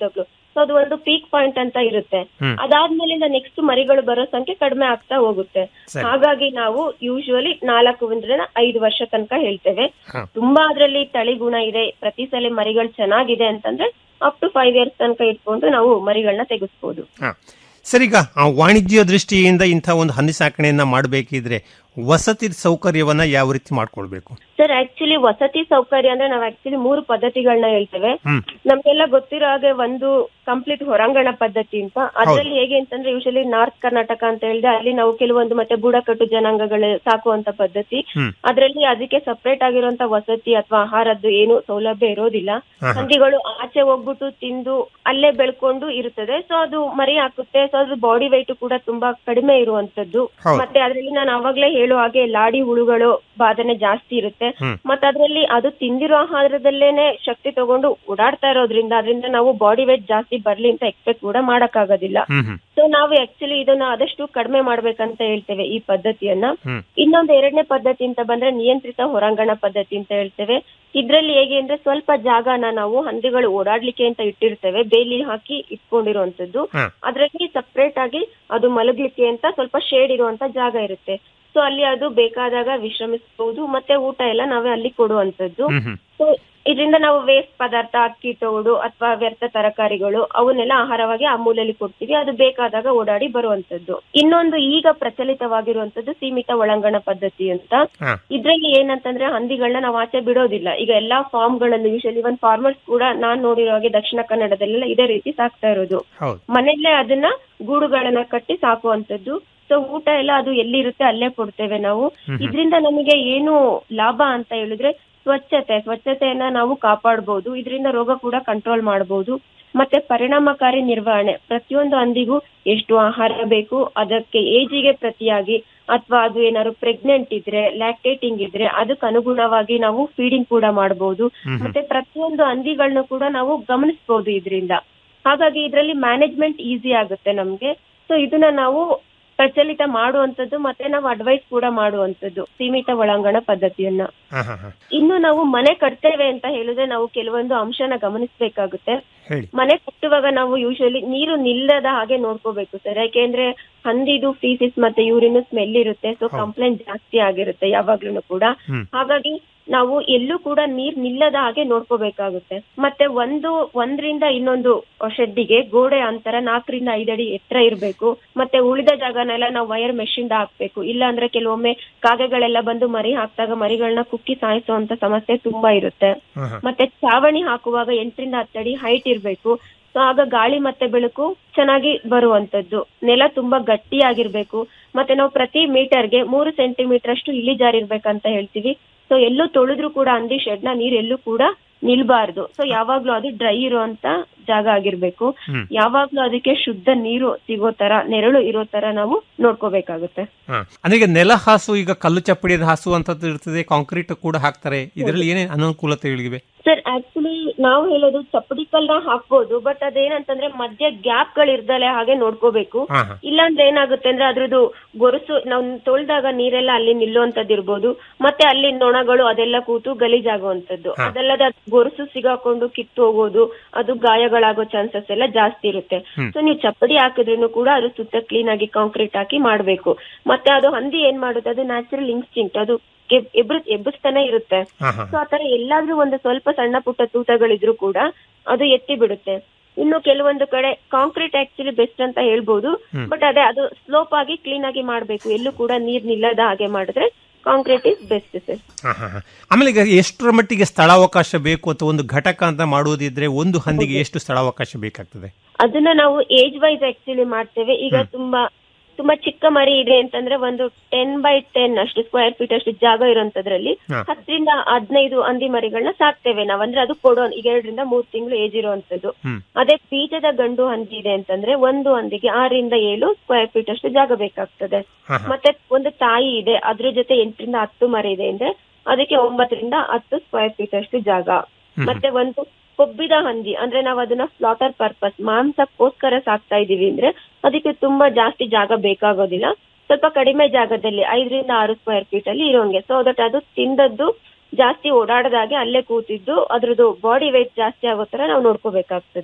Speaker 12: ಸೊ ಅದು ಒಂದು ಪೀಕ್ ಪಾಯಿಂಟ್ ಅಂತ ಇರುತ್ತೆ
Speaker 11: ಹ್ಮ್.
Speaker 12: ಅದಾದ್ಮೇಲಿಂದ ನೆಕ್ಸ್ಟ್ ಮರಿಗಳು ಬರೋ ಸಂಖ್ಯೆ ಕಡಿಮೆ ಆಗ್ತಾ ಹೋಗುತ್ತೆ
Speaker 11: ಸರಿ.
Speaker 12: ಹಾಗಾಗಿ ನಾವು ಯೂಶುವಲಿ ನಾಲ್ಕರಿಂದ ಐದು ವರ್ಷ ತನಕ ಹೇಳ್ತೇವೆ
Speaker 11: ಹಾ.
Speaker 12: ತುಂಬಾ ಅದ್ರಲ್ಲಿ ತಳಿ ಗುಣ ಇದೆ ಪ್ರತಿ ಸಲ ಮರಿಗಳು ಚೆನ್ನಾಗಿದೆ ಅಂತಂದ್ರೆ ಅಪ್ ಟು ಫೈವ್ ಇಯರ್ಸ್ ತನಕ ಇಟ್ಕೊಂಡು ನಾವು ಮರಿಗಳನ್ನ ತೆಗೆಸ್ಬೋದು
Speaker 11: ಹಾ. ಸರಿಗ ಆ ವಾಣಿಜ್ಯ ದೃಷ್ಟಿಯಿಂದ ಇಂಥ ಒಂದು ಹಂದಿ ಸಾಕಣೆಯನ್ನ ಮಾಡಬೇಕಿದ್ರೆ ವಸತಿ ಸೌಕರ್ಯವನ್ನ ಯಾವ ರೀತಿ ಮಾಡ್ಕೊಳ್ಬೇಕು
Speaker 12: ಸರ್ ಆಕ್ಚುಲಿ ವಸತಿ ಸೌಕರ್ಯ ಅಂದ್ರೆ ನಾವು ಆಕ್ಚುಲಿ ಮೂರು ಪದ್ಧತಿಗಳನ್ನ ಹೇಳ್ತೇವೆ
Speaker 11: ಹ್ಮ್
Speaker 12: ನಮ್ಗೆಲ್ಲ ಗೊತ್ತಿರೋ ಹಾಗೆ ಒಂದು ಕಂಪ್ಲೀಟ್ ಹೊರಾಂಗಣ ಪದ್ಧತಿ ಅಂತ ಅದ್ರಲ್ಲಿ ಹೇಗೆ ಅಂತಂದ್ರೆ ಯೂಶಲಿ ನಾರ್ತ್ ಕರ್ನಾಟಕ ಅಂತ ಹೇಳಿದ್ರೆ ಅಲ್ಲಿ ನಾವು ಕೆಲವೊಂದು ಮತ್ತೆ ಬುಡಕಟ್ಟು ಜನಾಂಗಗಳು ಸಾಕುವಂತ ಪದ್ಧತಿ
Speaker 11: ಹ್ಮ್.
Speaker 12: ಅದ್ರಲ್ಲಿ ಅದಕ್ಕೆ ಸಪರೇಟ್ ಆಗಿರುವಂತ ವಸತಿ ಅಥವಾ ಆಹಾರದ್ದು ಏನು ಸೌಲಭ್ಯ ಇರೋದಿಲ್ಲ
Speaker 11: ಆಹಾ.
Speaker 12: ಹಂದಿಗಳು ಆಚೆ ಹೋಗ್ಬಿಟ್ಟು ತಿಂದು ಅಲ್ಲೇ ಬೆಳ್ಕೊಂಡು ಇರುತ್ತದೆ ಸೊ ಅದು ಮರಿ ಹಾಕುತ್ತೆ ಸೊ ಅದ್ರ ಬಾಡಿ weight ಕೂಡ ತುಂಬಾ ಕಡಿಮೆ ಇರುವಂತದ್ದು
Speaker 11: ಹೌದು.
Speaker 12: ಮತ್ತೆ ಅದ್ರಲ್ಲಿ ನಾನು ಅವಾಗ್ಲೇ ಹೇಳುವ ಹಾಗೆ ಲಾಡಿ ಹುಳುಗಳು ಬಾಧನೆ ಜಾಸ್ತಿ ಇರುತ್ತೆ
Speaker 11: ಹ್ಮ್.
Speaker 12: ಮತ್ತೆ ಅದ್ರಲ್ಲಿ ಅದು ತಿಂದಿರೋ ಆಹಾರದಲ್ಲೇನೆ ಶಕ್ತಿ ತಗೊಂಡು ಓಡಾಡ್ತಾ ಇರೋದ್ರಿಂದ ಅದರಿಂದ ನಾವು ಬಾಡಿ ವೇಟ್ ಜಾಸ್ತಿ ಬರ್ಲಿ ಅಂತ ಎಕ್ಸ್ಪೆಕ್ಟ್ ಕೂಡ ಮಾಡಕ್ಕಾಗೋದಿಲ್ಲ
Speaker 11: ಹ್ಮ್ ಹ್ಮ್
Speaker 12: ಸೊ ನಾವು ಆಕ್ಚುಲಿ ಇದನ್ನ ಆದಷ್ಟು ಕಡಿಮೆ ಮಾಡ್ಬೇಕಂತ ಹೇಳ್ತೇವೆ ಈ ಪದ್ಧತಿಯನ್ನ
Speaker 11: ಹ್ಮ್
Speaker 12: ಇನ್ನೊಂದು ಎರಡನೇ ಪದ್ಧತಿ ಅಂತ ಬಂದ್ರೆ ನಿಯಂತ್ರಿತ ಹೊರಾಂಗಣ ಪದ್ಧತಿ ಅಂತ ಹೇಳ್ತೇವೆ ಇದ್ರಲ್ಲಿ ಹೇಗೆ ಅಂದ್ರೆ ಸ್ವಲ್ಪ ಜಾಗನ ನಾವು ಹಂದಿಗಳು ಓಡಾಡ್ಲಿಕ್ಕೆ ಅಂತ ಇಟ್ಟಿರ್ತೇವೆ ಬೇಲಿ ಹಾಕಿ ಇಟ್ಕೊಂಡಿರುವಂತದ್ದು
Speaker 11: ಹಾ.
Speaker 12: ಅದ್ರಲ್ಲಿ ಸಪ್ರೇಟ್ ಆಗಿ ಅದು ಮಲಗ್ಲಿಕ್ಕೆ ಅಂತ ಸ್ವಲ್ಪ ಶೇಡ್ ಇರುವಂತ ಜಾಗ ಇರುತ್ತೆ ಸೊ ಅಲ್ಲಿ ಅದು ಬೇಕಾದಾಗ ವಿಶ್ರಮಿಸಬಹುದು ಮತ್ತೆ ಊಟ ಎಲ್ಲ ನಾವೇ ಅಲ್ಲಿ ಕೊಡುವಂತದ್ದು
Speaker 11: ಹ್ಮ್ ಹ್ಮ್
Speaker 12: ಸೊ ಇದರಿಂದ ನಾವು ವೇಸ್ಟ್ ಪದಾರ್ಥ ಅಕ್ಕಿ ತೋಡು ಅಥವಾ ವ್ಯರ್ಥ ತರಕಾರಿಗಳು ಅವನ್ನೆಲ್ಲ ಆಹಾರವಾಗಿ ಆ ಮೂಲೆಯಲ್ಲಿ ಕೊಡ್ತೀವಿ ಅದು ಬೇಕಾದಾಗ ಓಡಾಡಿ ಬರುವಂತದ್ದು ಇನ್ನೊಂದು ಈಗ ಪ್ರಚಲಿತವಾಗಿರುವಂತದ್ದು ಸೀಮಿತ ಒಳಾಂಗಣ ಪದ್ಧತಿ ಅಂತ
Speaker 11: ಹಾ.
Speaker 12: ಇದ್ರಲ್ಲಿ ಏನಂತಂದ್ರೆ ಹಂದಿಗಳನ್ನ ನಾವು ಆಚೆ ಬಿಡೋದಿಲ್ಲ ಈಗ ಎಲ್ಲಾ ಫಾರ್ಮ್ ಗಳಲ್ಲೂ ಯೂಶಲಿ ಒಂದ್ ಫಾರ್ಮರ್ಸ್ ಕೂಡ ನಾನ್ ನೋಡಿರೋ ಹಾಗೆ ದಕ್ಷಿಣ ಕನ್ನಡದಲ್ಲೆಲ್ಲ ಇದೇ ರೀತಿ ಸಾಕ್ತಾ ಇರೋದು
Speaker 11: ಹೌದು
Speaker 12: ಮನೆಯಲ್ಲೇ ಅದನ್ನ ಗೂಡುಗಳನ್ನ ಕಟ್ಟಿ ಸಾಕುವಂತದ್ದು ಸೊ ಊಟ ಎಲ್ಲ ಅದು ಎಲ್ಲಿರುತ್ತೆ ಅಲ್ಲೇ ಕೊಡ್ತೇವೆ ನಾವು
Speaker 11: ಹ್ಮ್.
Speaker 12: ಇದರಿಂದ ನಮಗೆ ಏನು ಲಾಭ ಅಂತ ಹೇಳಿದ್ರೆ ಸ್ವಚ್ಛತೆ ಸ್ವಚ್ಛತೆಯನ್ನ ನಾವು ಕಾಪಾಡಬಹುದು ಇದರಿಂದ ರೋಗ ಕೂಡ ಕಂಟ್ರೋಲ್ ಮಾಡಬಹುದು ಮತ್ತೆ ಪರಿಣಾಮಕಾರಿ ನಿರ್ವಹಣೆ ಪ್ರತಿಯೊಂದು ಹಂದಿಗೂ ಎಷ್ಟು ಆಹಾರ ಬೇಕು ಅದಕ್ಕೆ ಏಜಿಗೆ ಪ್ರತಿಯಾಗಿ ಅಥವಾ ಅದು ಏನಾದ್ರು ಪ್ರೆಗ್ನೆಂಟ್ ಇದ್ರೆ ಲ್ಯಾಕ್ಟೇಟಿಂಗ್ ಇದ್ರೆ ಅದಕ್ಕೆ ಅನುಗುಣವಾಗಿ ನಾವು ಫೀಡಿಂಗ್ ಕೂಡ ಮಾಡಬಹುದು
Speaker 11: ಹ್ಮ್ ಹ್ಮ್.
Speaker 12: ಮತ್ತೆ ಪ್ರತಿಯೊಂದು ಹಂದಿಗಳನ್ನ ಕೂಡ ನಾವು ಗಮನಿಸಬಹುದು ಇದರಿಂದ ಹಾಗಾಗಿ ಇದರಲ್ಲಿ ಮ್ಯಾನೇಜ್ಮೆಂಟ್ ಈಸಿ ಆಗುತ್ತೆ ನಮ್ಗೆ ಸೊ ಇದನ್ನ ನಾವು ಪ್ರಚಲಿತ ಮಾಡುವಂತದ್ದು ಮತ್ತೆ ನಾವು ಅಡ್ವೈಸ್ ಕೂಡ ಮಾಡುವಂತದ್ದು ಸೀಮಿತ ಒಳಾಂಗಣ ಪದ್ಧತಿಯನ್ನ
Speaker 11: ಹಾ ಹಾ ಹಾ
Speaker 12: ಇನ್ನು ನಾವು ಮನೆ ಕಟ್ತೇವೆ ಅಂತ ಹೇಳಿದ್ರೆ ನಾವು ಕೆಲವೊಂದು ಅಂಶನ ಗಮನಿಸಬೇಕಾಗುತ್ತೆ
Speaker 11: ಹೇಳಿ
Speaker 12: ಮನೆ ಕಟ್ಟುವಾಗ ನಾವು ಯೂಶಲಿ ನೀರು ನಿಲ್ಲದ ಹಾಗೆ ನೋಡ್ಕೋಬೇಕು ಸರ್ ಯಾಕೆಂದ್ರೆ ಹಂದಿದು ಫೀಸಿಸ್ ಮತ್ತೆ ಯೂರಿನ್ ಸ್ಮೆಲ್ ಇರುತ್ತೆ ಸೊ
Speaker 11: ಹೌದು.
Speaker 12: ಕಂಪ್ಲೇಂಟ್ ಜಾಸ್ತಿ ಆಗಿರುತ್ತೆ ಯಾವಾಗ್ಲೂ ಕೂಡ
Speaker 11: ಹ್ಮ್.
Speaker 12: ಹಾಗಾಗಿ ನಾವು ಎಲ್ಲೂ ಕೂಡ ನೀರ್ ನಿಲ್ಲದ ಹಾಗೆ ನೋಡ್ಕೋಬೇಕಾಗುತ್ತೆ ಮತ್ತೆ ಒಂದು ಒಂದರಿಂದ ಇನ್ನೊಂದು ಶೆಡ್ಡಿಗೆ ಗೋಡೆ ಅಂತರ ನಾಲ್ಕರಿಂದ ಐದಡಿ ಎತ್ತರ ಇರಬೇಕು ಮತ್ತೆ ಉಳಿದ ಜಾಗನೆಲ್ಲ ನಾವು ವೈರ್ ಮೆಷಿಂದ ಹಾಕ್ಬೇಕು ಇಲ್ಲ ಅಂದ್ರೆ ಕೆಲವೊಮ್ಮೆ ಕಾಗೆಗಳೆಲ್ಲ ಬಂದು ಮರಿ ಹಾಕ್ದಾಗ ಮರಿಗಳನ್ನ ಕುಕ್ಕಿ ಸಾಯಿಸುವಂತ ಸಮಸ್ಯೆ ತುಂಬಾ ಇರುತ್ತೆ
Speaker 11: ಹಾ ಹಾ
Speaker 12: ಮತ್ತೆ ಚಾವಣಿ ಹಾಕುವಾಗ ಎಂಟರಿಂದ ಹತ್ತಡಿ ಹೈಟ್ ಇರ್ಬೇಕು ಸೊ ಆಗ ಗಾಳಿ ಮತ್ತೆ ಬೆಳಕು ಚೆನ್ನಾಗಿ ಬರುವಂತದ್ದು ನೆಲ ತುಂಬಾ ಗಟ್ಟಿಯಾಗಿರ್ಬೇಕು ಮತ್ತೆ ನಾವು ಪ್ರತಿ ಮೀಟರ್ಗೆ ಮೂರು ಸೆಂಟಿಮೀಟರ್ ಅಷ್ಟು ಇಳಿಜಾರಿರ್ಬೇಕಂತ ಹೇಳ್ತೀವಿ ಸೊ ಎಲ್ಲೂ ತೊಳೆದ್ರು ಕೂಡ ಹಂದಿ ಶೆಡ್ ನ ನೀರ್ ಎಲ್ಲೂ ಕೂಡ ನಿಲ್ಬಾರ್ದು ಸೊ ಯಾವಾಗ್ಲೂ ಅದು ಡ್ರೈ ಇರುವಂತ ಜಾಗ ಆಗಿರ್ಬೇಕು
Speaker 11: ಹ್ಮ್.
Speaker 12: ಯಾವಾಗ್ಲೂ ಅದಕ್ಕೆ ಶುದ್ಧ ನೀರು ಸಿಗೋ ತರ ನೆರಳು ಇರೋ ತರ ನಾವು ನೋಡ್ಕೋಬೇಕಾಗುತ್ತೆ
Speaker 11: ಹಾ. ಅಂದ್ರೆ ಈಗ ನೆಲ ಹಾಸು ಈಗ ಕಲ್ಲು ಚಪ್ಪಡಿದ ಹಾಸು ಅಂತದ್ದು ಇರ್ತದೆ ಕಾಂಕ್ರೀಟ್ ಕೂಡ ಹಾಕ್ತಾರೆ ಇದರಲ್ಲಿ ಏನೇನು ಅನುಕೂಲತೆಗಳಿವೆ
Speaker 12: ಸರ್ ಆಕ್ಚುಲಿ ನಾವು ಹೇಳೋದು ಚಪ್ಪಡಿ ಕಲ್ನ ಹಾಕ್ಬೋದು ಬಟ್ ಅದೇನಂತಂದ್ರೆ ಮಧ್ಯ ಗ್ಯಾಪ್ ಗಳು ಇರ್ದಲೆ ಹಾಗೆ ನೋಡ್ಕೋಬೇಕು
Speaker 11: ಹಾ ಹಾ
Speaker 12: ಇಲ್ಲಾಂದ್ರೆ ಏನಾಗುತ್ತೆ ಅಂದ್ರೆ ಅದ್ರದ್ದು ಗೊರಸು ನಾವು ತೊಳ್ದಾಗ ನೀರೆಲ್ಲ ಅಲ್ಲಿ ನಿಲ್ಲುವಂತದ್ದು ಇರ್ಬೋದು ಮತ್ತೆ ಅಲ್ಲಿ ನೊಣಗಳು ಅದೆಲ್ಲ ಕೂತು ಗಲೀಜಾಗುವಂತದ್ದು
Speaker 11: ಹಾ.
Speaker 12: ಅದಲ್ಲದೆ ಅದ್ ಗೊರಸು ಸಿಗಾಕೊಂಡು ಕಿತ್ತು ಹೋಗೋದು ಅದು ಗಾಯಗಳಾಗೋ ಚಾನ್ಸಸ್ ಎಲ್ಲ ಜಾಸ್ತಿ ಇರುತ್ತೆ
Speaker 11: ಹ್ಮ್.
Speaker 12: ಸೊ ನೀವು ಚಪ್ಪಡಿ ಹಾಕಿದ್ರೂ ಕೂಡ ಅದು ಸುತ್ತ ಕ್ಲೀನ್ ಆಗಿ ಕಾಂಕ್ರೀಟ್ ಹಾಕಿ ಮಾಡ್ಬೇಕು ಮತ್ತೆ ಅದು ಹಂದಿ ಏನ್ ಮಾಡುತ್ತೆ ಅದು ನ್ಯಾಚುರಲ್ ಇನ್ಸ್ಟಿಂಕ್ಟ್ ಅದು ಎಬ್- ಎಬ್ರು ಎಬ್ಬಿಸ್ತಾನೆ ಇರುತ್ತೆ
Speaker 11: ಹಾ ಹಾ
Speaker 12: ಸೊ ಆತರ ಎಲ್ಲಾದ್ರೂ ಒಂದು ಸ್ವಲ್ಪ ಸಣ್ಣ ಪುಟ್ಟ ತೂತಗಳಿದ್ರು ಕೂಡ ಅದು ಎತ್ತಿ ಬಿಡುತ್ತೆ ಇನ್ನು ಕೆಲವೊಂದು ಕಡೆ ಕಾಂಕ್ರೀಟ್ ಆಕ್ಚುಲಿ ಬೆಸ್ಟ್ ಅಂತ ಹೇಳ್ಬೋದು
Speaker 11: ಹ್ಮ್.
Speaker 12: ಬಟ್ ಅದೇ ಅದು ಸ್ಲೋಪ್ ಆಗಿ ಕ್ಲೀನ್ ಆಗಿ ಮಾಡ್ಬೇಕು ಎಲ್ಲೂ ಕೂಡ ನೀರ್ ನಿಲ್ಲದ ಹಾಗೆ ಮಾಡಿದ್ರೆ ಕಾಂಕ್ರೀಟ್ ಇಸ್ ಬೆಸ್ಟ್ ಸರ್
Speaker 11: ಹಾ, ಹಾ, ಹಾ. ಆಮೇಲೆ ಈಗ ಎಷ್ಟರ ಮಟ್ಟಿಗೆ ಸ್ಥಳಾವಕಾಶ ಬೇಕು ಅಥವಾ ಒಂದು ಘಟಕ ಅಂತ ಮಾಡುವುದಿದ್ರೆ ಒಂದು ಹಂದಿಗೆ ಎಷ್ಟು ಸ್ಥಳಾವಕಾಶ ಬೇಕಾಗ್ತದೆ
Speaker 12: ಅದನ್ನ ನಾವು ಏಜ್ ವೈಸ್ ಆಕ್ಚುಲಿ ಮಾಡ್ತೇವೆ ಈಗ ತುಂಬಾ ತುಂಬಾ ಚಿಕ್ಕ ಮರಿ ಇದೆ ಅಂತಂದ್ರೆ ಒಂದು ಟೆನ್ ಬೈ ಟೆನ್ ಅಷ್ಟು ಸ್ಕ್ವೇರ್ ಫೀಟ್ ಅಷ್ಟು ಜಾಗ ಇರೋಂತದ್ರಲ್ಲಿ
Speaker 11: ಹಾ.
Speaker 12: ಹತ್ತರಿಂದ ಹದಿನೈದು ಹಂದಿ ಮರಿಗಳನ್ನ ಸಾಕ್ತೇವೆ ನಾವ್ ಅಂದ್ರೆ ಅದು ಕೊಡೋ ಈಗ ಎರಡರಿಂದ ಮೂರ್ ತಿಂಗಳು ಏಜ್ ಇರುವಂತದ್ದು
Speaker 11: ಹ್ಮ್
Speaker 12: ಅದೇ ಬೀಜದ ಗಂಡು ಹಂದಿ ಇದೆ ಅಂತಂದ್ರೆ ಒಂದು ಹಂದಿಗೆ ಆರರಿಂದ ಏಳು ಸ್ಕ್ವೇರ್ ಫೀಟ್ ಅಷ್ಟು ಜಾಗ ಬೇಕಾಗ್ತದೆ
Speaker 11: ಹಾ, ಹಾ.
Speaker 12: ಮತ್ತೆ ಒಂದು ತಾಯಿ ಇದೆ ಅದ್ರ ಜೊತೆ ಎಂಟರಿಂದ ಹತ್ತು ಮರಿ ಇದೆ ಅಂದ್ರೆ ಅದಕ್ಕೆ ಒಂಬತ್ತರಿಂದ ಹತ್ತು ಸ್ಕ್ವೇರ್ ಫೀಟ್ ಅಷ್ಟು ಜಾಗ
Speaker 11: ಹ್ಮ್.
Speaker 12: ಮತ್ತೆ ಒಂದು ಕೊಬ್ಬಿದ ಹಂದಿ ಅಂದ್ರೆ ನಾವು ಅದನ್ನ ಸ್ಲಾಟರ್ ಪರ್ಪಸ್ ಮಾಂಸಕ್ಕೋಸ್ಕರ ಸಾಕ್ತಾ ಇದೀವಿ ಅಂದ್ರೆ ಅದಕ್ಕೆ ತುಂಬಾ ಜಾಸ್ತಿ ಜಾಗ ಬೇಕಾಗೋದಿಲ್ಲ ಸ್ವಲ್ಪ ಕಡಿಮೆ ಜಾಗದಲ್ಲಿ ಐದರಿಂದ ಆರು ಸ್ಕ್ವೇರ್ ಫೀಟ್ ಅಲ್ಲಿ ಇರೋಂಗೆ ಸೊ ದಟ್ ಅದು ತಿಂದದ್ದು ಜಾಸ್ತಿ ಓಡಾಡದಾಗೆ ಅಲ್ಲೇ ಕೂತಿದ್ದು ಅದ್ರದ್ದು ಬಾಡಿ weight ಜಾಸ್ತಿ ಆಗೋ ತರ ನಾವು ನೋಡ್ಕೋಬೇಕಾಗ್ತದೆ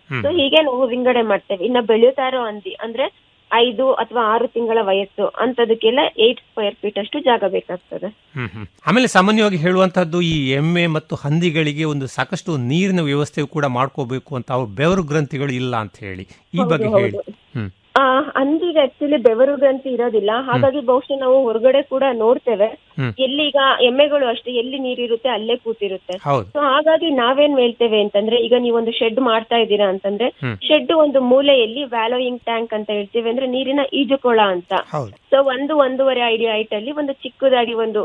Speaker 11: ಹ್ಮ್.
Speaker 12: ಸೊ ಹೀಗೆ ನಾವು ವಿಂಗಡೆ ಮಾಡ್ತೇವೆ ಇನ್ನ ಬೆಳೆಯುತ್ತಾ ಇರೋ ಹಂದಿ ಅಂದ್ರೆ ಐದು ಅಥವಾ ಆರು ತಿಂಗಳ ವಯಸ್ಸು ಅಂತದಕ್ಕೆಲ್ಲ ಏಟ್ ಸ್ಕ್ವೇರ್ ಫೀಟ್ ಅಷ್ಟು ಜಾಗ ಬೇಕಾಗ್ತದೆ
Speaker 11: ಹ್ಮ್ ಹ್ಮ್. ಆಮೇಲೆ ಸಾಮಾನ್ಯವಾಗಿ ಹೇಳುವಂತಹದ್ದು ಈ ಎಮ್ಮೆ ಮತ್ತು ಹಂದಿಗಳಿಗೆ ಒಂದು ಸಾಕಷ್ಟು ನೀರಿನ ವ್ಯವಸ್ಥೆ ಕೂಡ ಮಾಡ್ಕೋಬೇಕು ಅಂತ ಅವ್ರ ಬೆವರು ಗ್ರಂಥಿಗಳು ಇಲ್ಲ ಅಂತ ಹೇಳಿ ಈ
Speaker 12: ಹೌದು,
Speaker 11: ಬಗ್ಗೆ ಹೇಳಿ
Speaker 12: ಹೌದು.
Speaker 11: ಹ್ಮ್
Speaker 12: ಆ ಹಂದಿಗೆ ಆಕ್ಚುಲಿ ಬೆವರು ಗ್ರಂಥಿ ಇರೋದಿಲ್ಲ ಹಾಗಾಗಿ ಬಹುಶಃ ನಾವು ಹೊರಗಡೆ ಕೂಡ ನೋಡ್ತೇವೆ
Speaker 11: ಹ್ಮ್.
Speaker 12: ಎಲ್ಲಿ ಈಗ ಎಮ್ಮೆಗಳು ಅಷ್ಟೇ ಎಲ್ಲಿ ನೀರಿರುತ್ತೆ ಅಲ್ಲೇ ಕೂತಿರುತ್ತೆ
Speaker 11: ಹೌದು
Speaker 12: ಸೊ ಹಾಗಾಗಿ ನಾವೇನ್ ಹೇಳ್ತೇವೆ ಅಂತಂದ್ರೆ ಈಗ ನೀವೊಂದು ಶೆಡ್ ಮಾಡ್ತಾ ಇದ್ದೀರಾ ಅಂತಂದ್ರೆ
Speaker 11: ಹ್ಮ್.
Speaker 12: ಶೆಡ್ ಒಂದು ಮೂಲೆಯಲ್ಲಿ ವ್ಯಾಲೋಯಿಂಗ್ ಟ್ಯಾಂಕ್ ಅಂತ ಹೇಳ್ತೀವಿ ಅಂದ್ರೆ ನೀರಿನ ಈಜುಕೊಳ ಅಂತ
Speaker 11: ಹೌದು
Speaker 12: ಸೊ ಒಂದು ಒಂದೂವರೆ ಐಡಿ ಹೈಟ್ ಅಲ್ಲಿ ಒಂದು ಚಿಕ್ಕದಾಗಿ ಒಂದು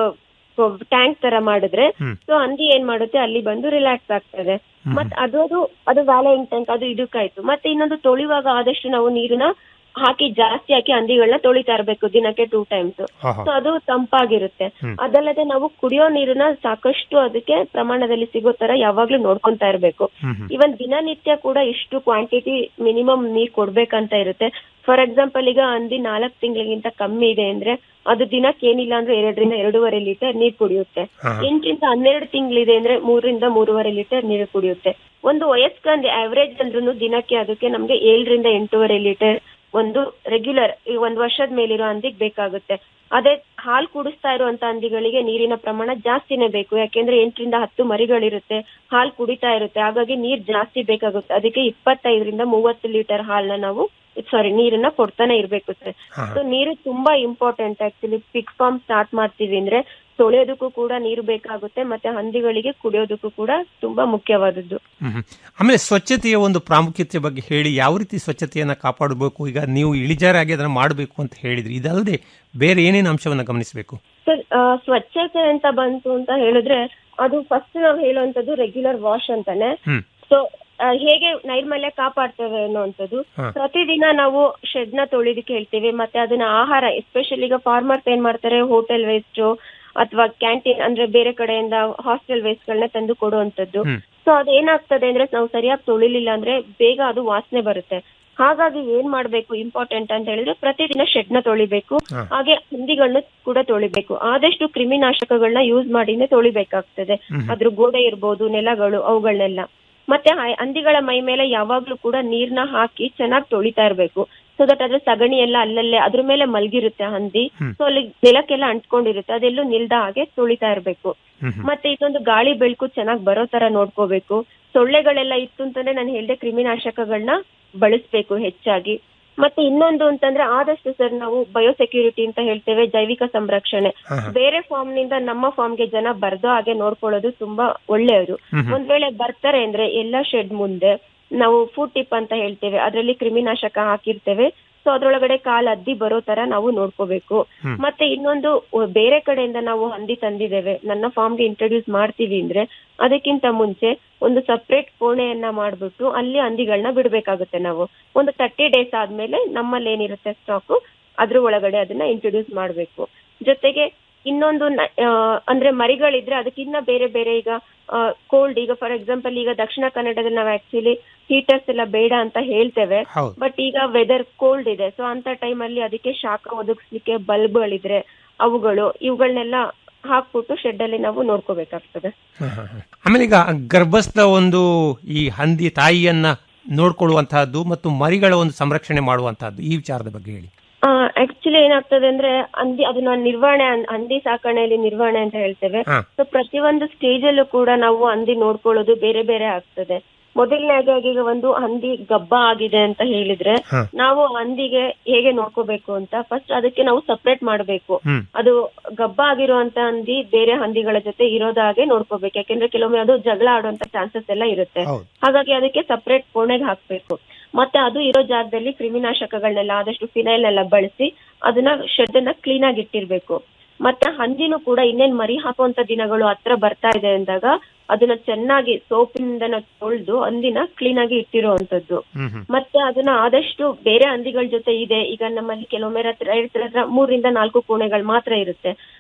Speaker 12: ಟ್ಯಾಂಕ್ ತರ ಮಾಡಿದ್ರೆ
Speaker 11: ಹ್ಮ್.
Speaker 12: ಸೊ ಹಂದಿ ಏನ್ ಮಾಡುತ್ತೆ ಅಲ್ಲಿ ಬಂದು ರಿಲ್ಯಾಕ್ಸ್ ಆಗ್ತದೆ ಮತ್ ಅದು ಅದು ಅದು ವ್ಯಾಲೋಯಿಂಗ್ ಟ್ಯಾಂಕ್ ಅದು ಇದಕ್ಕಾಯ್ತು ಮತ್ತೆ ಇನ್ನೊಂದು ತೊಳಿವಾಗ ಆದಷ್ಟು ನಾವು ನೀರನ್ನ ಹಾಕಿ ಜಾಸ್ತಿ ಹಾಕಿ ಹಂದಿಗಳನ್ನ ತೊಳಿತಾ ಇರ್ಬೇಕು ದಿನಕ್ಕೆ ಟೂ ಟೈಮ್ಸ್
Speaker 11: ಆಹಾ.
Speaker 12: ಸೊ ಅದು ತಂಪಾಗಿರುತ್ತೆ
Speaker 11: ಹ್ಮ್.
Speaker 12: ಅದಲ್ಲದೆ ನಾವು ಕುಡಿಯೋ ನೀರನ್ನ ಸಾಕಷ್ಟು ಅದಕ್ಕೆ ಪ್ರಮಾಣದಲ್ಲಿ ಸಿಗೋ ತರ ಯಾವಾಗ್ಲೂ ನೋಡ್ಕೊಂತಾ ಇರ್ಬೇಕು
Speaker 11: ಹ್ಮ್ ಹ್ಮ್.
Speaker 12: ಇವನ್ ದಿನನಿತ್ಯ ಕೂಡ ಇಷ್ಟು ಕ್ವಾಂಟಿಟಿ ಮಿನಿಮಮ್ ನೀರ್ ಕೊಡ್ಬೇಕಂತ ಇರುತ್ತೆ ಫಾರ್ ಎಕ್ಸಾಂಪಲ್ ಈಗ ಹಂದಿ ನಾಲ್ಕು ತಿಂಗಳಿಗಿಂತ ಕಮ್ಮಿ ಇದೆ ಅಂದ್ರೆ ಅದು ದಿನಕ್ಕೆ ಏನಿಲ್ಲ ಅಂದ್ರೆ ಎರಡರಿಂದ ಎರಡೂವರೆ ಲೀಟರ್ ನೀರ್ ಕುಡಿಯುತ್ತೆ
Speaker 11: ಹಾ.
Speaker 12: ಎಂಟರಿಂದ ಹನ್ನೆರಡು ತಿಂಗಳಿದೆ ಅಂದ್ರೆ ಮೂರರಿಂದ ಮೂರುವರೆ ಲೀಟರ್ ನೀರು ಕುಡಿಯುತ್ತೆ ಒಂದು ವಯಸ್ಕ ಅಂದ್ರೆ ಆವರೇಜ್ ಅಂದ್ರೂ ದಿನಕ್ಕೆ ಅದಕ್ಕೆ ನಮ್ಗೆ ಏಳರಿಂದ ಎಂಟೂವರೆ ಲೀಟರ್ ಒಂದು ರೆಗ್ಯುಲರ್ ಈ ಒಂದ್ ವರ್ಷದ ಮೇಲಿರೋ ಹಂದಿಗ್ ಬೇಕಾಗುತ್ತೆ ಅದೇ ಹಾಲ್ ಕುಡಿಸ್ತಾ ಇರುವಂತ ಹಂದಿಗಳಿಗೆ ನೀರಿನ ಪ್ರಮಾಣ ಜಾಸ್ತಿನೇ ಬೇಕು ಯಾಕೆಂದ್ರೆ ಎಂಟರಿಂದ ಹತ್ತು ಮರಿಗಳಿರುತ್ತೆ ಹಾಲ್ ಕುಡಿತಾ ಇರುತ್ತೆ ಹಾಗಾಗಿ ನೀರ್ ಜಾಸ್ತಿ ಬೇಕಾಗುತ್ತೆ ಅದಕ್ಕೆ ಇಪ್ಪತ್ತೈದರಿಂದ ಮೂವತ್ತು ಲೀಟರ್ ಹಾಲ್ನ ನಾವು ಸಾರಿ ನೀರನ್ನ ಕೊಡ್ತಾನೆ ಇರ್ಬೇಕು ಸರ್
Speaker 11: ಹಾ.
Speaker 12: ಸೊ ನೀರು ತುಂಬಾ important actually pig farm start ಮಾಡ್ತೀವಿ ಅಂದ್ರೆ ತೊಳೆಯೋದಕ್ಕೂ ಕೂಡ ನೀರು ಬೇಕಾಗುತ್ತೆ ಮತ್ತೆ ಹಂದಿಗಳಿಗೆ ಕುಡಿಯೋದಕ್ಕೂ ಕೂಡ ತುಂಬಾ ಮುಖ್ಯವಾದದ್ದು
Speaker 11: ಹ್ಮ್ ಹ್ಮ್. ಆಮೇಲೆ ಸ್ವಚ್ಛತೆಯ ಒಂದು ಪ್ರಾಮುಖ್ಯತೆ ಬಗ್ಗೆ ಹೇಳಿ ಯಾವ ರೀತಿ ಸ್ವಚ್ಛತೆಯನ್ನ ಕಾಪಾಡಬೇಕು ಈಗ ನೀವು ಇಳಿಜಾರಾಗಿ ಅದನ್ನ ಮಾಡಬೇಕು ಅಂತ ಹೇಳಿದ್ರಿ ಇದಲ್ಲದೆ ಬೇರೆ ಏನೇನು ಅಂಶವನ್ನ ಗಮನಿಸಬೇಕು
Speaker 12: ಸರ್ ಸ್ವಚ್ಛತೆ ಅಂತ ಬಂತು ಅಂತ ಹೇಳಿದ್ರೆ ಅದು ಫಸ್ಟ್ ನಾವು ಹೇಳುವಂತದ್ದು ರೆಗ್ಯುಲರ್ ವಾಶ್ ಅಂತಾನೆ
Speaker 11: ಹ್ಮ್.
Speaker 12: ಸೊ ಹೇಗೆ ನೈರ್ಮಲ್ಯ ಕಾಪಾಡ್ತೇವೆ ಅನ್ನುವಂಥದ್ದು
Speaker 11: ಹಾ.
Speaker 12: ಪ್ರತಿದಿನ ನಾವು ಶೆಡ್ ನ ತೊಳಿದಕ್ಕೆ ಹೇಳ್ತೀವಿ ಮತ್ತೆ ಅದನ್ನ ಆಹಾರ ಎಸ್ಪೆಷಲಿ ಈಗ ಫಾರ್ಮರ್ಸ್ ಏನ್ ಮಾಡ್ತಾರೆ ಹೋಟೆಲ್ ವೇಸ್ಟ್ ಅಥವಾ ಕ್ಯಾಂಟೀನ್ ಅಂದ್ರೆ ಬೇರೆ ಕಡೆಯಿಂದ ಹಾಸ್ಟೆಲ್ ವೇಸ್ಟ್ ಗಳನ್ನ ತಂದು ಕೊಡುವಂತದ್ದು
Speaker 11: ಹ್ಮ್.
Speaker 12: ಸೊ ಅದೇನಾಗ್ತದೆ ಅಂದ್ರೆ ನಾವು ಸರಿಯಾಗಿ ತೊಳಿಲಿಲ್ಲ ಅಂದ್ರೆ ಬೇಗ ಅದು ವಾಸನೆ ಬರುತ್ತೆ ಹಾಗಾಗಿ ಏನ್ ಮಾಡ್ಬೇಕು ಇಂಪಾರ್ಟೆಂಟ್ ಅಂತ ಹೇಳಿದ್ರೆ ಪ್ರತಿದಿನ ಶೆಡ್ ನ ತೊಳಿಬೇಕು
Speaker 11: ಹಾ.
Speaker 12: ಹಾಗೆ ಹಂದಿಗಳನ್ನ ಕೂಡ ತೊಳಿಬೇಕು ಆದಷ್ಟು ಕ್ರಿಮಿನಾಶಕಗಳನ್ನ ಯೂಸ್ ಮಾಡಿನೇ ತೊಳಿಬೇಕಾಗ್ತದೆ
Speaker 11: ಹ್ಮ್.
Speaker 12: ಅದ್ರ ಗೋಡೆ ಇರ್ಬೋದು ನೆಲಗಳು ಅವುಗಳನ್ನೆಲ್ಲ ಮತ್ತೆ ಹ- ಹಂದಿಗಳ ಮೈ ಮೇಲೆ ಯಾವಾಗ್ಲೂ ಕೂಡ ನೀರ್ನ ಹಾಕಿ ಚೆನ್ನಾಗಿ ತೊಳಿತಾ ಇರ್ಬೇಕು ಸೊ ದಟ್ ಅದ್ರ ಸಗಣಿ ಎಲ್ಲ ಅಲ್ಲಲ್ಲೇ ಅದ್ರ ಮೇಲೆ ಮಲ್ಗಿರುತ್ತೆ ಹಂದಿ
Speaker 11: ಹ್ಮ್.
Speaker 12: ಸೊ ಅಲ್ಲಿ ನೆಲಕ್ಕೆಲ್ಲ ಅಂಟ್ಕೊಂಡಿರುತ್ತೆ ಅದೆಲ್ಲೂ ನಿಲ್ದ ಹಾಗೆ ತೊಳಿತಾ ಇರ್ಬೇಕು
Speaker 11: ಹ್ಮ್ ಹ್ಮ್.
Speaker 12: ಮತ್ತೆ ಇದೊಂದು ಗಾಳಿ ಬೆಳಕು ಚೆನ್ನಾಗಿ ಬರೋ ತರ ನೋಡ್ಕೋಬೇಕು ಸೊಳ್ಳೆಗಳೆಲ್ಲ ಇತ್ತು ಅಂತಂದ್ರೆ ನಾನು ಹೇಳ್ದೆ ಕ್ರಿಮಿನಾಶಕಗಳನ್ನ ಬಳಸ್ಬೇಕು ಹೆಚ್ಚಾಗಿ ಮತ್ತೆ ಇನ್ನೊಂದು ಅಂತಂದ್ರೆ ಆದಷ್ಟು ಸರ್ ನಾವು ಬಯೋಸೆಕ್ಯೂರಿಟಿ ಅಂತ ಹೇಳ್ತೇವೆ ಜೈವಿಕ ಸಂರಕ್ಷಣೆ
Speaker 11: ಹಾ, ಹಾ.
Speaker 12: ಬೇರೆ ಫಾರ್ಮ್ ನಿಂದ ನಮ್ಮ ಫಾರ್ಮ್ಗೆ ಜನ ಬರ್ದೋ ಹಾಗೆ ನೋಡ್ಕೊಳ್ಳೋದು ತುಂಬಾ ಒಳ್ಳೆಯದು
Speaker 11: ಹ್ಮ್ ಹ್ಮ್.
Speaker 12: ಒಂದ್ ವೇಳೆ ಬರ್ತಾರೆ ಅಂದ್ರೆ ಎಲ್ಲ ಶೆಡ್ ಮುಂದೆ ನಾವು ಫುಡ್ ಟಿಪ್ ಅಂತ ಹೇಳ್ತೇವೆ ಅದರಲ್ಲಿ ಕ್ರಿಮಿನಾಶಕ ಹಾಕಿರ್ತೇವೆ ಸೊ ಅದ್ರೊಳಗಡೆ ಕಾಲ್ ಅದ್ದಿ ಬರೋ ತರ ನಾವು ನೋಡ್ಕೋಬೇಕು
Speaker 11: ಹ್ಮ್.
Speaker 12: ಮತ್ತೆ ಇನ್ನೊಂದು ಒ- ಬೇರೆ ಕಡೆಯಿಂದ ನಾವು ಹಂದಿ ತಂದಿದ್ದೇವೆ ನನ್ನ ಫಾರ್ಮ್ಗೆ ಇಂಟ್ರೊಡ್ಯೂಸ್ ಮಾಡ್ತೀವಿ ಅಂದ್ರೆ ಅದಕ್ಕಿಂತ ಮುಂಚೆ ಒಂದು ಸಪ್ರೇಟ್ ಕೋಣೆಯನ್ನ ಮಾಡ್ಬಿಟ್ಟು ಅಲ್ಲಿ ಹಂದಿಗಳನ್ನ ಬಿಡ್ಬೇಕಾಗುತ್ತೆ ನಾವು ಒಂದು ತರ್ಟಿ ಡೇಸ್ ಆದ್ಮೇಲೆ ನಮ್ಮಲ್ಲಿ ಏನಿರುತ್ತೆ ಸ್ಟಾಕ್ ಅದ್ರ ಒಳಗಡೆ ಅದನ್ನ ಇಂಟ್ರೊಡ್ಯೂಸ್ ಮಾಡ್ಬೇಕು ಜೊತೆಗೆ ಇನ್ನೊಂದು ನ- ಆ, ಅಂದ್ರೆ ಮರಿಗಳಿದ್ರೆ ಅದಕ್ಕಿನ್ನ ಬೇರೆ ಬೇರೆ ಈಗ ಕೋಲ್ಡ್ ಈಗ ಫಾರ್ ಎಕ್ಸಾಂಪಲ್ ಈಗ ದಕ್ಷಿಣ ಕನ್ನಡದಲ್ಲಿ ನಾವು ಆಕ್ಚುಲಿ ಹೀಟರ್ಸ್ ಎಲ್ಲ ಬೇಡ ಅಂತ ಹೇಳ್ತೇವೆ
Speaker 11: ಹೌದು
Speaker 12: ಬಟ್ ಈಗ ವೆದರ್ ಕೋಲ್ಡ್ ಇದೆ ಸೊ ಅಂತ time ಅಲ್ಲಿ ಅದಕ್ಕೆ ಶಾಖ ಒದಗಿಸ್ಲಿಕ್ಕೆ ಬಲ್ಬ್ಗಳಿದ್ರೆ ಅವುಗಳು ಇವುಗಳನ್ನೆಲ್ಲ ಹಾಕ್ಬಿಟ್ಟು ಶೆಡ್ ಅಲ್ಲಿ ನಾವು ನೋಡ್ಕೋಬೇಕಾಗ್ತದೆ
Speaker 11: ಹ, ಹ, ಹ. ಆಮೇಲೆ ಈಗ ಗರ್ಭಸ್ಥ ಒಂದು ಈ ಹಂದಿ ತಾಯಿಯನ್ನ ನೋಡ್ಕೊಳ್ಳುವಂತಹದ್ದು ಮತ್ತು ಮರಿಗಳ ಒಂದು ಸಂರಕ್ಷಣೆ ಮಾಡುವಂತಹದ್ದು ಈ ವಿಚಾರದ ಬಗ್ಗೆ ಹೇಳಿ
Speaker 12: ಆಕ್ಚುಲಿ ಏನಾಗ್ತದೆ ಅಂದ್ರೆ ಹಂದಿ ಅದನ್ನ ನಿರ್ವಹಣೆ ಅನ್- ಹಂದಿ ಸಾಕಣೆಯಲ್ಲಿ ನಿರ್ವಹಣೆ ಅಂತ ಹೇಳ್ತೇವೆ
Speaker 11: ಹಾ.
Speaker 12: ಸೊ ಪ್ರತಿಯೊಂದು ಸ್ಟೇಜ್ ಅಲ್ಲೂ ಕೂಡ ನಾವು ಹಂದಿ ನೋಡ್ಕೊಳ್ಳೋದು ಬೇರೆ ಬೇರೆ ಆಗ್ತದೆ ಮೊದಲನೇದಾಗಿ ಈಗ ಒಂದು ಹಂದಿ ಗಬ್ಬ ಆಗಿದೆ ಅಂತ ಹೇಳಿದ್ರೆ
Speaker 11: ಹಾ.
Speaker 12: ನಾವು ಹಂದಿಗೆ ಹೇಗೆ ನೋಡ್ಕೋಬೇಕು ಅಂತ ಫಸ್ಟ್ ಅದಕ್ಕೆ ನಾವು ಸಪ್ರೇಟ್ ಮಾಡಬೇಕು
Speaker 11: ಹ್ಮ್
Speaker 12: ಅದು ಗಬ್ಬ ಆಗಿರುವಂತ ಹಂದಿ ಬೇರೆ ಹಂದಿಗಳ ಜೊತೆ ಇರೋದ ಹಾಗೆ ನೋಡ್ಕೋಬೇಕು ಯಾಕೆಂದ್ರೆ ಕೆಲವೊಮ್ಮೆ ಅದು ಜಗಳ ಆಡುವಂತ ಚಾನ್ಸಸ್ ಎಲ್ಲ ಇರುತ್ತೆ
Speaker 11: ಹೌದು
Speaker 12: ಹಾಗಾಗಿ ಅದಕ್ಕೆ ಸಪ್ರೇಟ್ ಕೋಣೆಗೆ ಹಾಕ್ಬೇಕು ಮತ್ತೆ ಅದು ಇರೋ ಜಾಗದಲ್ಲಿ ಕ್ರಿಮಿನಾಶಕಗಳನ್ನೆಲ್ಲ ಆದಷ್ಟು ಫಿನೈಲ್ ಎಲ್ಲ ಬಳಸಿ ಅದನ್ನ ಶೆಡ್ ಅನ್ನ ಕ್ಲೀನ್ ಆಗಿ ಇಟ್ಟಿರ್ಬೇಕು ಮತ್ತೆ ಹಂದಿನೂ ಕೂಡ ಇನ್ನೇನ್ ಮರಿ ಹಾಕುವಂತ ದಿನಗಳು ಹತ್ರ ಬರ್ತಾ ಇದೆ ಅಂದಾಗ ಅದನ್ನ ಚೆನ್ನಾಗಿ ಸೋಪಿನಿಂದ ತೊಳೆದು ಹಂದಿನ ಕ್ಲೀನ್ ಆಗಿ ಇಟ್ಟಿರುವಂತದ್ದು
Speaker 11: ಹ್ಮ್ ಹ್ಮ್
Speaker 12: ಮತ್ತೆ ಅದನ್ನ ಆದಷ್ಟು ಬೇರೆ ಹಂದಿಗಳ ಜೊತೆ ಇದೆ ಈಗ ನಮ್ಮಲ್ಲಿ ಕೆಲವೊಮ್ಮೆ ಹತ್ರ ರೈತರ ಹತ್ರ ಮೂರಿಂದ ನಾಲ್ಕು ಕೋಣೆಗಳು ಮಾತ್ರ ಇರುತ್ತೆ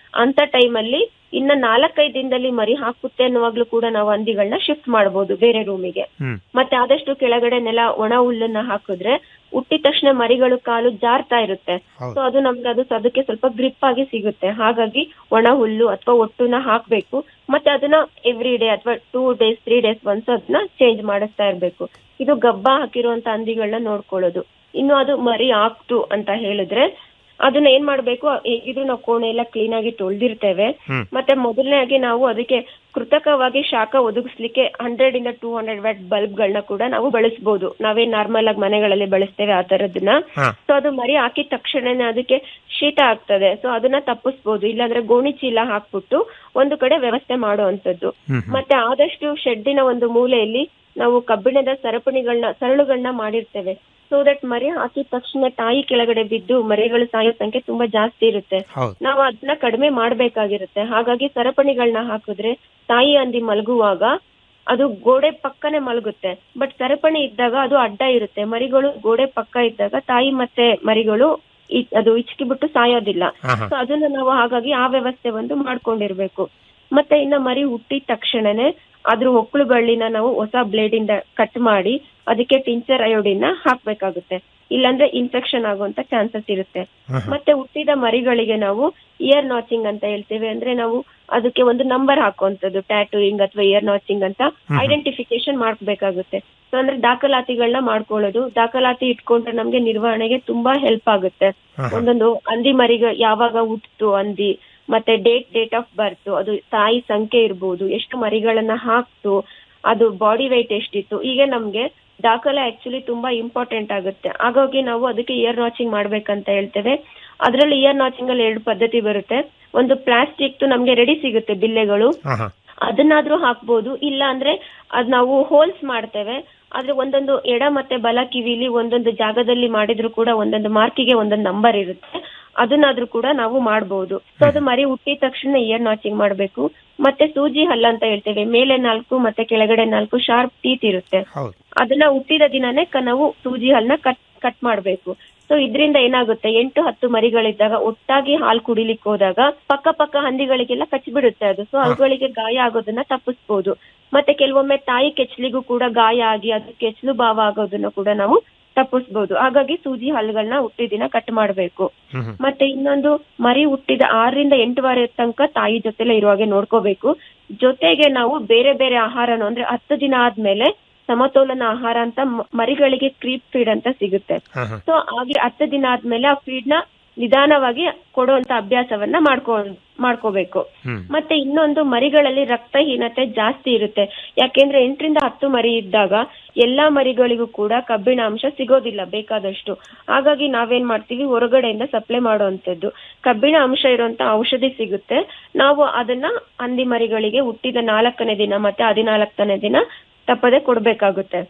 Speaker 12: ಅಂತ ಟೈಮಲ್ಲಿ ಇನ್ನ ನಾಲ್ಕೈದು ದಿನದಲ್ಲಿ ಮರಿ ಹಾಕುತ್ತೆ ಅನ್ನುವಾಗ್ಲೂ ಕೂಡ ನಾವು ಹಂದಿಗಳನ್ನ ಶಿಫ್ಟ್ ಮಾಡಬಹುದು ಬೇರೆ ರೂಮಿಗೆ ಮತ್ತೆ ಆದಷ್ಟು ಕೆಳಗಡೆ ನೆಲ ಒಣ ಹುಲ್ಲನ್ನ ಹಾಕಿದ್ರೆ ಹುಟ್ಟಿದ ತಕ್ಷಣ ಮರಿಗಳು ಕಾಲು ಜಾರ್ತಾ ಇರುತ್ತೆ ಸೊ ಅದು ನಮ್ಗೆ ಅದು ಅದಕ್ಕೆ ಸ್ವಲ್ಪ ಗ್ರಿಪ್ ಆಗಿ ಸಿಗುತ್ತೆ ಹಾಗಾಗಿ ಒಣ ಹುಲ್ಲು ಅಥವಾ ಒಟ್ಟುನ ಹಾಕ್ಬೇಕು ಮತ್ತೆ ಅದನ್ನ ಎವ್ರಿ ಡೇ ಅಥವಾ two days three days once ಅದನ್ನ ಚೇಂಜ್ ಮಾಡಿಸ್ತಾ ಇರ್ಬೇಕು ಇದು ಗಬ್ಬ ಹಾಕಿರುವಂತ ಹಂದಿಗಳನ್ನ ನೋಡ್ಕೊಳ್ಳೋದು ಇನ್ನು ಅದು ಮರಿ ಆಗ್ತು ಅಂತ ಹೇಳಿದ್ರೆ ಅದನ್ನ ಏನ್ ಮಾಡ್ಬೇಕು ಹೇಗಿದ್ರು ನಾವು ಕೋಣೆ ಎಲ್ಲ ಕ್ಲೀನ್ ಆಗಿ ತೊಳ್ದಿರ್ತೇವೆ ಮತ್ತೆ ಮೊದಲನೇದಾಗಿ ನಾವು ಅದಕ್ಕೆ ಕೃತಕವಾಗಿ ಶಾಖ ಒದಗಿಸ್ಲಿಕ್ಕೆ ಹಂಡ್ರೆಡ್ ಇಂದ ಟೂ ಹಂಡ್ರೆಡ್ ವ್ಯಾಟ್ ಬಲ್ಬ್ ಗಳನ್ನ ಕೂಡ ನಾವು ಬಳಸಬಹುದು ನಾವೇನ್ ನಾರ್ಮಲ್ ಆಗಿ ಮನೆಗಳಲ್ಲಿ ಬಳಸ್ತೇವೆ ಆ ತರದನ್ನ ಸೊ ಅದು ಮರಿ ಹಾಕಿದ ತಕ್ಷಣನೇ ಅದಕ್ಕೆ ಶೀತ ಆಗ್ತದೆ ಸೊ ಅದನ್ನ ತಪ್ಪಿಸ್ಬೋದು ಇಲ್ಲಾಂದ್ರೆ ಗೋಣಿ ಚೀಲ ಹಾಕ್ಬಿಟ್ಟು ಒಂದು ಕಡೆ ವ್ಯವಸ್ಥೆ ಮಾಡುವಂತದ್ದು ಮತ್ತೆ ಆದಷ್ಟು ಶೆಡ್ಡಿನ ಒಂದು ಮೂಲೆಯಲ್ಲಿ ನಾವು ಕಬ್ಬಿಣದ ಸರಪಣಿಗಳನ್ನ ಸರಳುಗಳನ್ನ ಮಾಡಿರ್ತೇವೆ ಸೊ ದಟ್ ಮರಿ ಹಾಕಿದ ತಕ್ಷಣ ತಾಯಿ ಕೆಳಗಡೆ ಬಿದ್ದು ಮರಿಗಳು ಸಾಯೋ ಸಂಖ್ಯೆ ತುಂಬಾ ಜಾಸ್ತಿ ಇರುತ್ತೆ ನಾವು ಅದನ್ನ ಕಡಿಮೆ ಮಾಡ್ಬೇಕಾಗಿರುತ್ತೆ ಹಾಗಾಗಿ ಸರಪಣಿಗಳನ್ನ ಹಾಕಿದ್ರೆ ತಾಯಿ ಹಂದಿ ಮಲಗುವಾಗ ಅದು ಗೋಡೆ ಪಕ್ಕನೆ ಮಲಗುತ್ತೆ ಬಟ್ ಸರಪಣಿ ಇದ್ದಾಗ ಅದು ಅಡ್ಡ ಇರುತ್ತೆ ಮರಿಗಳು ಗೋಡೆ ಪಕ್ಕ ಇದ್ದಾಗ ತಾಯಿ ಮತ್ತೆ ಮರಿಗಳು ಇ- ಅದು ಇಚ್ಕಿ ಬಿಟ್ಟು ಸಾಯೋದಿಲ್ಲ ಸೊ ಅದನ್ನ ನಾವು ಹಾಗಾಗಿ ಆ ವ್ಯವಸ್ಥೆ ಒಂದು ಮಾಡ್ಕೊಂಡಿರ್ಬೇಕು ಮತ್ತೆ ಇನ್ನ ಮರಿ ಹುಟ್ಟಿದ ತಕ್ಷಣನೇ ಅದ್ರ ಹೊಕ್ಕಳು ಬಳ್ಳಿನ ನಾವು ಹೊಸ ಬ್ಲೇಡ್ ಇಂದ ಕಟ್ ಮಾಡಿ ಅದಕ್ಕೆ ಟಿಂಚರ್ ಅಯೋಡಿನ ಹಾಕ್ಬೇಕಾಗುತ್ತೆ ಇಲ್ಲಾಂದ್ರೆ ಇನ್ಫೆಕ್ಷನ್ ಆಗುವಂತ ಚಾನ್ಸಸ್ ಇರುತ್ತೆ ಮತ್ತೆ ಹುಟ್ಟಿದ ಮರಿಗಳಿಗೆ ನಾವು ಇಯರ್ ನಾಚಿಂಗ್ ಅಂತ ಹೇಳ್ತೇವೆ ಅಂದ್ರೆ ನಾವು ಅದಕ್ಕೆ ಒಂದು ನಂಬರ್ ಹಾಕುವಂತದ್ದು ಟ್ಯಾಟೂಯಿಂಗ್ ಅಥವಾ ಇಯರ್ ನಾಚಿಂಗ್ ಅಂತ ಐಡೆಂಟಿಫಿಕೇಶನ್ ಮಾಡ್ಬೇಕಾಗುತ್ತೆ ಸೊ ಅಂದ್ರೆ ದಾಖಲಾತಿಗಳನ್ನ ಮಾಡ್ಕೊಳ್ಳೋದು ದಾಖಲಾತಿ ಇಟ್ಕೊಂಡ್ರೆ ನಮ್ಗೆ ನಿರ್ವಹಣೆಗೆ ತುಂಬಾ ಹೆಲ್ಪ್ ಆಗುತ್ತೆ ಒಂದೊಂದು ಹಂದಿ ಮರಿಗ ಯಾವಾಗ ಹುಟ್ಟಿತು ಹಂದಿ ಮತ್ತೆ ಡೇಟ್ ಡೇಟ್ ಆಫ್ ಬರ್ತ್ ಅದು ತಾಯಿ ಸಂಖ್ಯೆ ಇರ್ಬೋದು ಎಷ್ಟು ಮರಿಗಳನ್ನ ಹಾಕ್ತು ಅದು ಬಾಡಿ weight ಎಷ್ಟಿತ್ತು ಹೀಗೆ ನಮ್ಗೆ ದಾಖಲೆ ಆಕ್ಚುಲಿ ತುಂಬಾ ಇಂಪಾರ್ಟೆಂಟ್ ಆಗುತ್ತೆ ಹಾಗಾಗಿ ನಾವು ಅದಕ್ಕೆ ಇಯರ್ ನಾಚಿಂಗ್ ಮಾಡ್ಬೇಕಂತ ಹೇಳ್ತೇವೆ ಅದ್ರಲ್ಲಿ ಇಯರ್ ನಾಚಿಂಗ್ ಅಲ್ಲಿ ಎರಡು ಪದ್ಧತಿ ಬರುತ್ತೆ ಒಂದು ಪ್ಲಾಸ್ಟಿಕ್ ನಮ್ಗೆ ರೆಡಿ ಸಿಗುತ್ತೆ ಬಿಲ್ಲೆಗಳು ಅದನ್ನಾದ್ರೂ ಹಾಕ್ಬೋದು ಇಲ್ಲ ಅಂದ್ರೆ ಅದ್ ನಾವು ಹೋಲ್ಸ್ ಮಾಡ್ತೇವೆ ಆದ್ರೆ ಒಂದೊಂದು ಎಡ ಮತ್ತೆ ಬಲ ಕಿವಿಲಿ ಒಂದೊಂದು ಜಾಗದಲ್ಲಿ ಮಾಡಿದ್ರು ಕೂಡ ಒಂದೊಂದು ಮಾರ್ಕಿಗೆ ಒಂದೊಂದು ನಂಬರ್ ಇರುತ್ತೆ ಅದನ್ನಾದ್ರೂ ಕೂಡ ನಾವು ಮಾಡ್ಬೋದು ಸೊ ಅದು ಮರಿ ಹುಟ್ಟಿದ ತಕ್ಷಣ ಇಯರ್ ನಾಚಿಂಗ್ ಮಾಡ್ಬೇಕು ಮತ್ತೆ ಸೂಜಿ ಹಲ್ಲ ಅಂತ ಹೇಳ್ತೇವೆ ಮೇಲೆ ನಾಲ್ಕು ಮತ್ತೆ ಕೆಳಗಡೆ ನಾಲ್ಕು ಶಾರ್ಪ್ ಟೀತ್ ಇರುತ್ತೆ ಅದನ್ನ ಹುಟ್ಟಿದ ದಿನನೇ ಕ- ನಾವು ಸೂಜಿ ಹಲ್ಲನ್ನ ಕಟ್ ಕಟ್ ಮಾಡ್ಬೇಕು ಸೊ ಇದರಿಂದ ಏನಾಗುತ್ತೆ ಎಂಟು ಹತ್ತು ಮರಿಗಳಿದ್ದಾಗ ಒಟ್ಟಾಗಿ ಹಾಲು ಕುಡಿಲಿಕ್ಕೆ ಹೋದಾಗ ಪಕ್ಕ ಪಕ್ಕ ಹಂದಿಗಳಿಗೆಲ್ಲ ಕಚ್ಚಿಬಿಡುತ್ತೆ ಅದು ಸೊ ಅವುಗಳಿಗೆ ಗಾಯ ಆಗೋದನ್ನ ತಪ್ಪಿಸ್ಬೋದು ಮತ್ತೆ ಕೆಲವೊಮ್ಮೆ ತಾಯಿ ಕೆಚ್ಚಲಿಗೂ ಕೂಡ ಗಾಯ ಆಗಿ ಅದು ಕೆಚ್ಚಲು ಭಾವ ಆಗೋದನ್ನ ಕೂಡ ನಾವು ತಪ್ಪಿಸ್ಬೋದು ಹಾಗಾಗಿ ಸೂಜಿ ಹಲ್ಲುಗಳನ್ನ ಹುಟ್ಟಿದ ದಿನ ಕಟ್ ಮಾಡ್ಬೇಕು ಮತ್ತೆ ಇನ್ನೊಂದು ಮರಿ ಹುಟ್ಟಿದ ಆರರಿಂದ ಎಂಟು ವಾರ ತನಕ ತಾಯಿ ಜೊತೆಲೆ ಇರುವಾಗೆ ನೋಡ್ಕೋಬೇಕು ಜೊತೆಗೆ ನಾವು ಬೇರೆ ಬೇರೆ ಆಹಾರನು ಅಂದ್ರೆ ಹತ್ತು ದಿನ ಆದ್ಮೇಲೆ ಸಮತೋಲನ ಆಹಾರ ಅಂತ ಮ- ಮರಿಗಳಿಗೆ ಕ್ರೀಪ್ ಫೀಡ್ ಅಂತ ಸಿಗುತ್ತೆ ಸೊ ಹಾಗೆ ಹತ್ತು ದಿನ ಆದ್ಮೇಲೆ ಆ ಫೀಡ್ ನ ನಿಧಾನವಾಗಿ ಕೊಡುವಂತ ಅಭ್ಯಾಸವನ್ನ ಮಾಡ್ಕೊಂಡ್ ಮಾಡ್ಕೋಬೇಕು ಮತ್ತೆ ಇನ್ನೊಂದು ಮರಿಗಳಲ್ಲಿ ರಕ್ತಹೀನತೆ ಜಾಸ್ತಿ ಇರುತ್ತೆ ಯಾಕೆಂದ್ರೆ ಎಂಟರಿಂದ ಹತ್ತು ಮರಿ ಇದ್ದಾಗ ಎಲ್ಲಾ ಮರಿಗಳಿಗೂ ಕೂಡ ಕಬ್ಬಿಣ ಅಂಶ ಸಿಗೋದಿಲ್ಲ ಬೇಕಾದಷ್ಟು ಹಾಗಾಗಿ ನಾವೇನ್ ಮಾಡ್ತೀವಿ ಹೊರಗಡೆಯಿಂದ ಸಪ್ಲೈ ಮಾಡುವಂತದ್ದು ಕಬ್ಬಿಣ ಅಂಶ ಇರುವಂತ ಔಷಧಿ ಸಿಗುತ್ತೆ ನಾವು ಅದನ್ನ ಹಂದಿ ಮರಿಗಳಿಗೆ ಹುಟ್ಟಿದ ನಾಲ್ಕನೇ ದಿನ ಮತ್ತೆ ಹದಿನಾಲ್ಕನೇ ದಿನ ತಪ್ಪದೆ ಕೊಡ್ಬೇಕಾಗುತ್ತೆ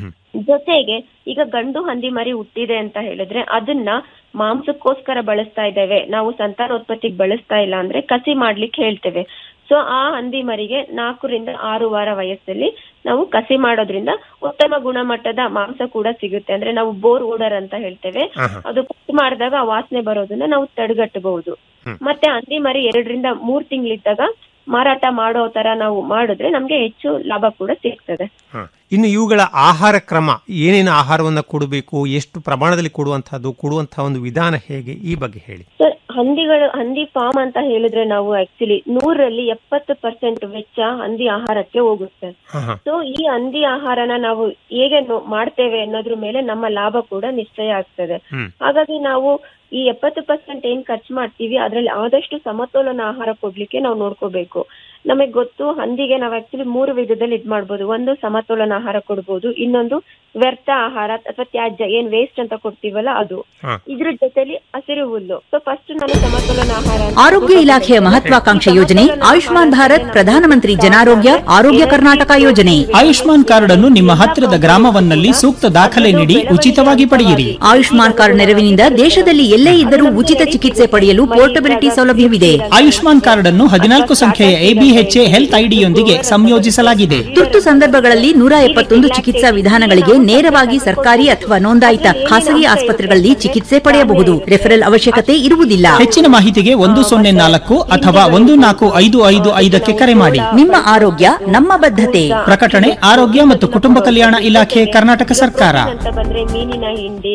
Speaker 12: ಜೊತೆಗೆ ಈಗ ಗಂಡು ಹಂದಿ ಮರಿ ಹುಟ್ಟಿದೆ ಅಂತ ಹೇಳಿದ್ರೆ ಅದನ್ನ ಮಾಂಸಕ್ಕೋಸ್ಕರ ಬಳಸ್ತಾ ಇದ್ದೇವೆ ನಾವು ಸಂತಾನೋತ್ಪತ್ತಿಗೆ ಬಳಸ್ತಾ ಇಲ್ಲ ಅಂದ್ರೆ ಕಸಿ ಮಾಡ್ಲಿಕ್ಕೆ ಹೇಳ್ತೇವೆ ಸೊ ಆ ಹಂದಿ ಮರಿಗೆ ನಾಲ್ಕರಿಂದ ಆರು ವಾರ ವಯಸ್ಸಲ್ಲಿ ನಾವು ಕಸಿ ಮಾಡೋದ್ರಿಂದ ಉತ್ತಮ ಗುಣಮಟ್ಟದ ಮಾಂಸ ಕೂಡ ಸಿಗುತ್ತೆ ಅಂದ್ರೆ ನಾವು ಬೋರ್ ಓಡರ್ ಅಂತ ಹೇಳ್ತೇವೆ ಅದು ಕಟ್ ಮಾಡಿದಾಗ ಆ ವಾಸನೆ ಬರೋದನ್ನ ನಾವು ತಡೆಗಟ್ಟಬಹುದು ಮತ್ತೆ ಹಂದಿ ಮರಿ ಎರಡರಿಂದ ಮೂರ್ ತಿಂಗಳಿದ್ದಾಗ ಮಾರಾಟ ಮಾಡೋ ತರ ನಾವು ಮಾಡಿದ್ರೆ ನಮ್ಗೆ ಹೆಚ್ಚು ಲಾಭ ಕೂಡ ಸಿಗ್ತದೆ
Speaker 11: ಇನ್ನು ಇವುಗಳ ಆಹಾರ ಕ್ರಮ ಏನೇನು ಆಹಾರವನ್ನ ಕೊಡಬೇಕು ಎಷ್ಟು ಪ್ರಮಾಣದಲ್ಲಿ ಕೊಡುವಂತಹದ್ದು ಕೊಡುವಂತಹ ಒಂದು ವಿಧಾನ ಹೇಗೆ ಈ ಬಗ್ಗೆ ಹೇಳಿ
Speaker 12: ಸರ್ ಹಂದಿಗಳು ಹಂದಿ ಫಾರ್ಮ್ ಅಂತ ಹೇಳಿದ್ರೆ ನಾವು ಆಕ್ಚುಲಿ ನೂರಲ್ಲಿ ಎಪ್ಪತ್ತು ಪರ್ಸೆಂಟ್ ವೆಚ್ಚ ಹಂದಿ ಆಹಾರಕ್ಕೆ ಹೋಗುತ್ತೆ ಸೊ ಈ ಹಂದಿ ಆಹಾರನ ನಾವು ಹೇಗೆ ನೋ- ಮಾಡ್ತೇವೆ ಅನ್ನೋದ್ರ ಮೇಲೆ ನಮ್ಮ ಲಾಭ ಕೂಡ ನಿಶ್ಚಯ ಆಗ್ತದೆ ಹಾಗಾಗಿ ನಾವು ಈ ಎಪ್ಪತ್ತು ಪರ್ಸೆಂಟ್ ಏನ್ ಖರ್ಚು ಮಾಡ್ತೀವಿ ಅದ್ರಲ್ಲಿ ಆದಷ್ಟು ಸಮತೋಲನ ಆಹಾರ ಕೊಡ್ಲಿಕ್ಕೆ ನಾವು ನೋಡ್ಕೋಬೇಕು ನಮಗೆ ಗೊತ್ತು ಹಂದಿಗೆ ನಾವು ಆಕ್ಚುಲಿ ಮೂರು ವಿಧದಲ್ಲಿ ಇದ್ ಮಾಡ್ಬೋದು ಒಂದು ಸಮತೋಲನ ಆಹಾರ ಕೊಡ್ಬೋದು ಇನ್ನೊಂದು ವ್ಯರ್ಥ ಆಹಾರ ಅಥವಾ ತ್ಯಾಜ್ಯ ಏನ್ ವೇಸ್ಟ್ ಅಂತ ಕೊಡ್ತೀವಲ್ಲ ಅದು ಇದ್ರ ಜೊತೆಲಿ ಹಸಿರು ಹುಲ್ಲು ಸೊ ಫಸ್ಟ್ ನಾನು ಸಮತೋಲನ ಆಹಾರ ಅಂತ
Speaker 5: ಆರೋಗ್ಯ ಇಲಾಖೆಯ ಮಹತ್ವಾಕಾಂಕ್ಷೆ ಯೋಜನೆ ಆಯುಷ್ಮಾನ್ ಭಾರತ್ ಪ್ರಧಾನಮಂತ್ರಿ ಜನಾರೋಗ್ಯ ಆರೋಗ್ಯ ಕರ್ನಾಟಕ ಯೋಜನೆ
Speaker 13: ಆಯುಷ್ಮಾನ್ ಕಾರ್ಡ್ ಅನ್ನು ನಿಮ್ಮ ಹತ್ತಿರದ ಗ್ರಾಮವನ್ನಲ್ಲಿ ಸೂಕ್ತ ದಾಖಲೆ ನೀಡಿ ಉಚಿತವಾಗಿ ಪಡೆಯಿರಿ
Speaker 5: ಆಯುಷ್ಮಾನ್ ಕಾರ್ಡ್ ನೆರವಿನಿಂದ ದೇಶದಲ್ಲಿ ಎಲ್ಲೇ ಇದ್ದರೂ ಉಚಿತ ಚಿಕಿತ್ಸೆ ಪಡೆಯಲು ಪೋರ್ಟಬಿಲಿಟಿ ಸೌಲಭ್ಯವಿದೆ
Speaker 13: ಆಯುಷ್ಮಾನ್ ಕಾರ್ಡ್ ಅನ್ನು ಹದಿನಾಲ್ಕು ಸಂಖ್ಯೆಯ ಎಬಿಎಚ್ಎ ಹೆಲ್ತ್ ಐಡಿಯೊಂದಿಗೆ ಸಂಯೋಜಿಸಲಾಗಿದೆ
Speaker 5: ತುರ್ತು ಸಂದರ್ಭಗಳಲ್ಲಿ ನೂರ ಎಪ್ಪತ್ತೊಂದು ಚಿಕಿತ್ಸಾ ವಿಧಾನಗಳಿಗೆ ನೇರವಾಗಿ ಸರ್ಕಾರಿ ಅಥವಾ ನೋಂದಾಯಿತ ಖಾಸಗಿ ಆಸ್ಪತ್ರೆಗಳಲ್ಲಿ ಚಿಕಿತ್ಸೆ ಪಡೆಯಬಹುದು ರೆಫರಲ್ ಅವಶ್ಯಕತೆ ಇರುವುದಿಲ್ಲ
Speaker 13: ಹೆಚ್ಚಿನ ಮಾಹಿತಿಗೆ ಒಂದು ಸೊನ್ನೆ ನಾಲ್ಕು ಅಥವಾ ಒಂದು ನಾಲ್ಕು ಐದು ಐದು ಐದಕ್ಕೆ ಕರೆ ಮಾಡಿ
Speaker 5: ನಿಮ್ಮ ಆರೋಗ್ಯ ನಮ್ಮ ಬದ್ಧತೆ
Speaker 13: ಪ್ರಕಟಣೆ ಆರೋಗ್ಯ ಮತ್ತು ಕುಟುಂಬ ಕಲ್ಯಾಣ ಇಲಾಖೆ ಕರ್ನಾಟಕ ಸರ್ಕಾರ
Speaker 12: ಅಂತ ಬಂದ್ರೆ ಮೀನಿನ ಹಿಂಡಿ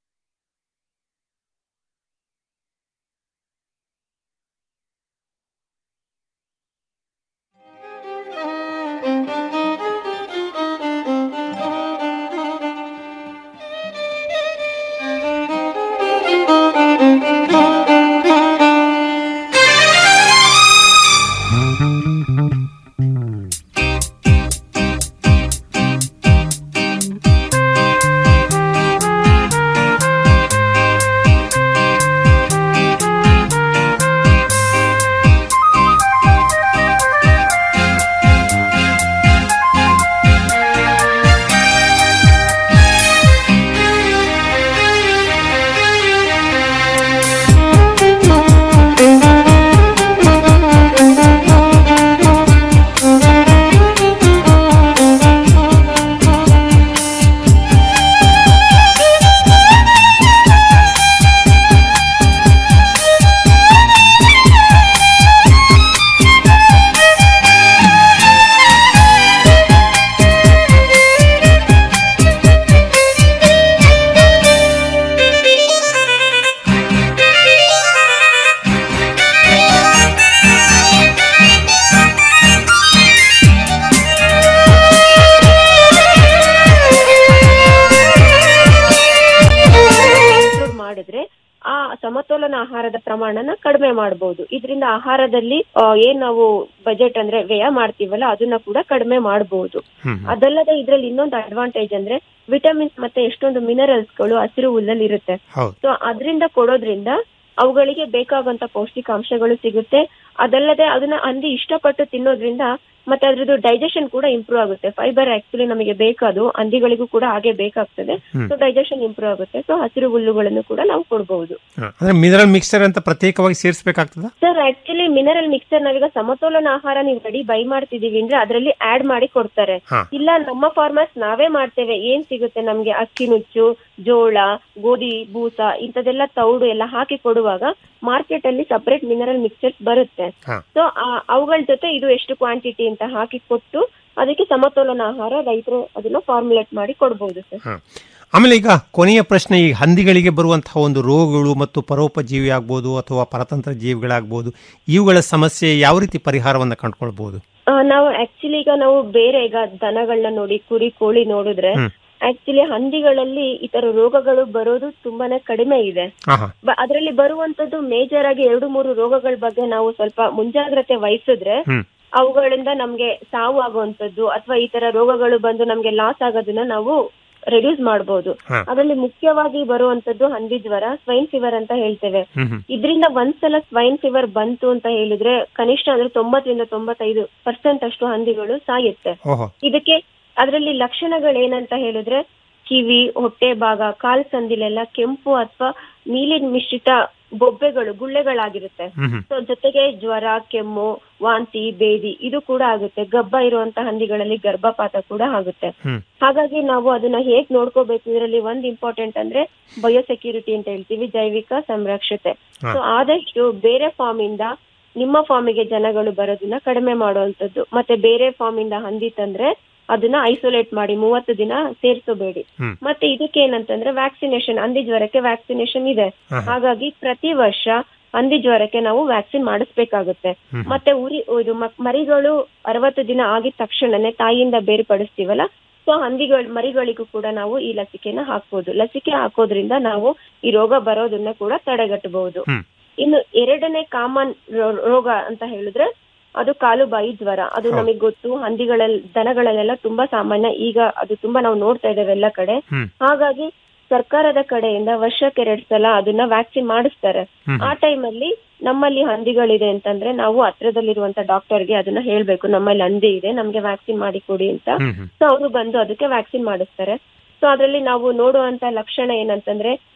Speaker 12: include ಮಾಡಿದ್ರೆ ಆ ಸಮತೋಲನ ಆಹಾರದ ಪ್ರಮಾಣನ ಕಡಿಮೆ ಮಾಡಬಹುದು ಇದರಿಂದ ಆಹಾರದಲ್ಲಿ ಆ, ಏನ್ ನಾವು ಬಜೆಟ್ ಅಂದ್ರೆ ವ್ಯಯ ಮಾಡ್ತೀವಲ್ಲ ಅದನ್ನ ಕೂಡ ಕಡಿಮೆ ಮಾಡಬಹುದು ಅದಲ್ಲದೆ ಇದ್ರಲ್ಲಿ ಇನ್ನೊಂದು ಅಡ್ವಾಂಟೇಜ್ ಅಂದ್ರೆ ವಿಟಮಿನ್ಸ್ ಮತ್ತೆ ಎಷ್ಟೊಂದು ಮಿನರಲ್ಸ್ ಗಳು ಹಸಿರು ಹುಲ್ಲಲ್ಲಿ ಇರುತ್ತೆ
Speaker 11: ಹೌದು
Speaker 12: ಸೊ ಅದರಿಂದ ಕೊಡೋದ್ರಿಂದ ಅವುಗಳಿಗೆ ಬೇಕಾಗುವಂತ ಪೌಷ್ಟಿಕಾಂಶಗಳು ಸಿಗುತ್ತೆ ಅದಲ್ಲದೆ ಅದನ್ನ ಹಂದಿ ಇಷ್ಟಪಟ್ಟು ತಿನ್ನೋದ್ರಿಂದ ಮತ್ತೆ ಅದ್ರದ್ದು ಡೈಜೆಷನ್ ಕೂಡ ಇಂಪ್ರೂವ್ ಆಗುತ್ತೆ ಫೈಬರ್ ಆಕ್ಚುಲಿ ನಮಗೆ ಬೇಕಾದು ಹಂದಿಗಳಿಗೂ ಕೂಡ ಹಾಗೆ ಬೇಕಾಗ್ತದೆ
Speaker 11: ಹ್ಮ್.
Speaker 12: ಸೊ ಡೈಜೆಷನ್ ಇಂಪ್ರೂವ್ ಆಗುತ್ತೆ ಸೊ ಹಸಿರು ಹುಲ್ಲುಗಳನ್ನು ಕೂಡ ನಾವು ಕೊಡಬಹುದು
Speaker 11: ಹ, ಅಂದ್ರೆ ಮಿನರಲ್ ಮಿಕ್ಸರ್ ಅಂತ ಪ್ರತ್ಯೇಕವಾಗಿ ಸೇರಿಸಬೇಕಾಗ್ತದ
Speaker 12: ಸರ್ ಆಕ್ಚುಲಿ ಮಿನರಲ್ ಮಿಕ್ಸರ್ ನಾವೀಗ ಸಮತೋಲನ ಆಹಾರ ನೀವು ರೆಡಿ ಬೈ ಮಾಡ್ತಿದೀವಿ ಅಂದ್ರೆ ಅದರಲ್ಲಿ ಆಡ್ ಮಾಡಿ ಕೊಡ್ತಾರೆ
Speaker 11: ಹಾ.
Speaker 12: ಇಲ್ಲ ನಮ್ಮ ಫಾರ್ಮರ್ಸ್ ನಾವೇ ಮಾಡ್ತೇವೆ ಏನ್ ಸಿಗುತ್ತೆ ನಮ್ಗೆ ಅಕ್ಕಿ ನುಚ್ಚು ಜೋಳ ಗೋಧಿ ಬೂಸ ಇಂಥದೆಲ್ಲ ತೌಡು ಎಲ್ಲ ಹಾಕಿ ಕೊಡುವಾಗ ಮಾರ್ಕೆಟ್ ಅಲ್ಲಿ ಸಪರೇಟ್ ಮಿನರಲ್ ಮಿಕ್ಸರ್ಸ್ ಬರುತ್ತೆ
Speaker 11: ಹಾ.
Speaker 12: ಸೊ ಅವುಗಳ ಜೊತೆ ಇದು ಎಷ್ಟು ಕ್ವಾಂಟಿಟಿ ಅಂತ ಹಾಕಿ ಕೊಟ್ಟು ಅದಕ್ಕೆ ಸಮತೋಲನ ಆಹಾರ ರೈತರು ಅದನ್ನ ಫಾರ್ಮುಲೇಟ್ ಮಾಡಿ ಕೊಡ್ಬೋದು ಸರ್
Speaker 11: ಹ. ಆಮೇಲೆ ಈಗ ಕೊನೆಯ ಪ್ರಶ್ನೆ ಈ ಹಂದಿಗಳಿಗೆ ಬರುವಂತಹ ಒಂದು ರೋಗಗಳು ಮತ್ತು ಪರೋಪಜೀವಿ ಆಗ್ಬೋದು ಅಥವಾ ಪರತಂತ್ರ ಜೀವಿಗಳಾಗ್ಬೋದು ಇವುಗಳ ಸಮಸ್ಯೆ ಯಾವ ರೀತಿ ಪರಿಹಾರವನ್ನ ಕಂಡುಕೊಳ್ಬಹುದು
Speaker 12: ಆ, ನಾವು ಆಕ್ಚುಲಿ ಈಗ ನಾವು ಬೇರೆ ಈಗ ದನಗಳನ್ನ ನೋಡಿ ಕುರಿ ಕೋಳಿ ನೋಡಿದ್ರೆ
Speaker 11: ಹ್ಮ್.
Speaker 12: ಆಕ್ಚುಲಿ ಹಂದಿಗಳಲ್ಲಿ ಈ ತರ ರೋಗಗಳು ಬರೋದು ತುಂಬಾನೇ ಕಡಿಮೆ ಇದೆ
Speaker 11: ಆಹಾ.
Speaker 12: ಬ- ಅದರಲ್ಲಿ ಬರುವಂತದ್ದು ಮೇಜರ್ ಆಗಿ ಎರಡು ಮೂರು ರೋಗಗಳ ಬಗ್ಗೆ ನಾವು ಸ್ವಲ್ಪ ಮುಂಜಾಗ್ರತೆ ವಹಿಸಿದ್ರೆ
Speaker 11: ಹ್ಮ್.
Speaker 12: ಅವುಗಳಿಂದ ನಮ್ಗೆ ಸಾವು ಆಗುವಂತದ್ದು ಅಥವಾ ಈ ತರ ರೋಗಗಳು ಬಂದು ನಮ್ಗೆ ಲಾಸ್ ಆಗೋದನ್ನ ನಾವು ರೆಡ್ಯೂಸ್ ಮಾಡಬಹುದು
Speaker 11: ಹಾ.
Speaker 12: ಅದರಲ್ಲಿ ಮುಖ್ಯವಾಗಿ ಬರುವಂತದ್ದು ಹಂದಿ ಜ್ವರ ಸ್ವೈನ್ ಫೀವರ್ ಅಂತ ಹೇಳ್ತೇವೆ
Speaker 11: ಹ್ಮ್ ಹ್ಮ್.
Speaker 12: ಇದ್ರಿಂದ ಒಂದ್ಸಲ ಸ್ವೈನ್ ಫೀವರ್ ಬಂತು ಅಂತ ಹೇಳಿದ್ರೆ ಕನಿಷ್ಠ ಅಂದ್ರೆ ತೊಂಬತ್ತರಿಂದ ತೊಂಬತ್ತೈದು ಪರ್ಸೆಂಟ್ ಅಷ್ಟು ಹಂದಿಗಳು ಸಾಯುತ್ತೆ
Speaker 11: ಓಹೋ
Speaker 12: ಇದಕ್ಕೆ ಅದರಲ್ಲಿ ಲಕ್ಷಣಗಳು ಏನಂತ ಹೇಳಿದ್ರೆ ಕಿವಿ ಹೊಟ್ಟೆ ಭಾಗ ಕಾಲ್ ಸಂದಿಲೆಲ್ಲ ಕೆಂಪು ಅಥವಾ ನೀಲಿ ಮಿಶ್ರಿತ ಬೊಬ್ಬೆಗಳು ಗುಳ್ಳೆಗಳಾಗಿರುತ್ತೆ
Speaker 11: ಹ್ಮ್ ಹ್ಮ್.
Speaker 12: ಸೊ ಜೊತೆಗೆ ಜ್ವರ ಕೆಮ್ಮು ವಾಂತಿ ಬೇದಿ ಇದು ಕೂಡ ಆಗುತ್ತೆ ಗಬ್ಬ ಇರುವಂತ ಹಂದಿಗಳಲ್ಲಿ ಗರ್ಭಪಾತ ಕೂಡ ಆಗುತ್ತೆ
Speaker 11: ಹ್ಮ್.
Speaker 12: ಹಾಗಾಗಿ ನಾವು ಅದನ್ನ ಹೇಗ್ ನೋಡ್ಕೋಬೇಕು ಇದರಲ್ಲಿ ಒಂದ್ ಇಂಪಾರ್ಟೆಂಟ್ ಅಂದ್ರೆ ಬಯೋಸೆಕ್ಯೂರಿಟಿ ಅಂತ ಹೇಳ್ತೀವಿ ಜೈವಿಕ ಸಂರಕ್ಷತೆ
Speaker 11: ಹಾ.
Speaker 12: ಸೊ ಆದಷ್ಟು ಬೇರೆ ಫಾರ್ಮ್ ಇಂದ ನಿಮ್ಮ ಫಾರ್ಮಿಗೆ ಜನಗಳು ಬರೋದನ್ನ ಕಡಿಮೆ ಮಾಡುವಂತದ್ದು ಮತ್ತೆ ಬೇರೆ ಫಾರ್ಮ್ ಇಂದ ಹಂದಿ ತಂದ್ರೆ ಅದನ್ನ ಐಸೋಲೇಟ್ ಮಾಡಿ ಮೂವತ್ತು ದಿನ ಸೇರ್ಸೋಬೇಡಿ
Speaker 11: ಹ್ಮ್.
Speaker 12: ಮತ್ತೆ ಇದಕ್ಕೆ ಏನಂತಂದ್ರೆ ವ್ಯಾಕ್ಸಿನೇಷನ್ ಹಂದಿ ಜ್ವರಕ್ಕೆ ವ್ಯಾಕ್ಸಿನೇಷನ್ ಇದೆ
Speaker 11: ಆಹಾ.
Speaker 12: ಹಾಗಾಗಿ ಪ್ರತಿ ವರ್ಷ ಹಂದಿ ಜ್ವರಕ್ಕೆ ನಾವು ವ್ಯಾಕ್ಸಿನ್ ಮಾಡಿಸ್ಬೇಕಾಗುತ್ತೆ
Speaker 11: ಹ್ಮ್.
Speaker 12: ಮತ್ತೆ ಉರಿ ಇದು ಮಕ್- ಮರಿಗಳು ಅರವತ್ತು ದಿನ ಆಗಿದ ತಕ್ಷಣನೇ ತಾಯಿಯಿಂದ ಬೇರ್ಪಡಿಸ್ತೀವಲ್ಲ ಸೊ ಹಂದಿಗಳ ಮರಿಗಳಿಗೂ ಕೂಡ ನಾವು ಈ ಲಸಿಕೆನ ಹಾಕ್ಬೋದು ಲಸಿಕೆ ಹಾಕೋದ್ರಿಂದ ನಾವು ಈ ರೋಗ ಬರೋದನ್ನ ಕೂಡ ತಡೆಗಟ್ಟಬಹುದು
Speaker 11: ಹ್ಮ್.
Speaker 12: ಇನ್ನು ಎರಡನೇ ಕಾಮನ್ ರೋಗ ಅಂತ ಹೇಳಿದ್ರೆ ಅದು ಕಾಲು ಬಾಯಿ ಜ್ವರ ಅದು
Speaker 11: ಹೌದು.
Speaker 12: ನಮಗೆ ಗೊತ್ತು ಹಂದಿಗಳಲ್ಲಿ ದನಗಳಲ್ಲೆಲ್ಲ ತುಂಬಾ ಸಾಮಾನ್ಯ ಈಗ ಅದು ತುಂಬಾ ನಾವು ನೋಡ್ತಾ ಇದ್ದೇವೆ ಎಲ್ಲ ಕಡೆ
Speaker 11: ಹ್ಮ್.
Speaker 12: ಹಾಗಾಗಿ ಸರ್ಕಾರದ ಕಡೆಯಿಂದ ವರ್ಷಕ್ಕೆ ಎರಡ್ ಸಲ ಅದನ್ನ ವ್ಯಾಕ್ಸಿನ್ ಮಾಡಿಸ್ತಾರೆ
Speaker 11: ಹ್ಮ್.
Speaker 12: ಆ ಟೈಮಲ್ಲಿ ನಮ್ಮಲ್ಲಿ ಹಂದಿಗಳಿದೆ ಅಂತಂದ್ರೆ ನಾವು ಹತ್ರದಲ್ಲಿರುವಂತ ಡಾಕ್ಟರ್ಗೆ ಅದನ್ನ ಹೇಳ್ಬೇಕು ನಮ್ಮಲ್ಲಿ ಹಂದಿ ಇದೆ ನಮ್ಗೆ ವ್ಯಾಕ್ಸಿನ್ ಮಾಡಿ ಕೊಡಿ ಅಂತ
Speaker 11: ಹ್ಮ್ ಹ್ಮ್.
Speaker 12: ಸೊ ಅವರು ಬಂದು ಅದಕ್ಕೆ ವ್ಯಾಕ್ಸಿನ್ ಮಾಡಿಸ್ತಾರೆ ಸೊ ಅದರಲ್ಲಿ ನಾವು ನೋಡುವಂತ ಲಕ್ಷಣ ಏನಂತಂದ್ರೆ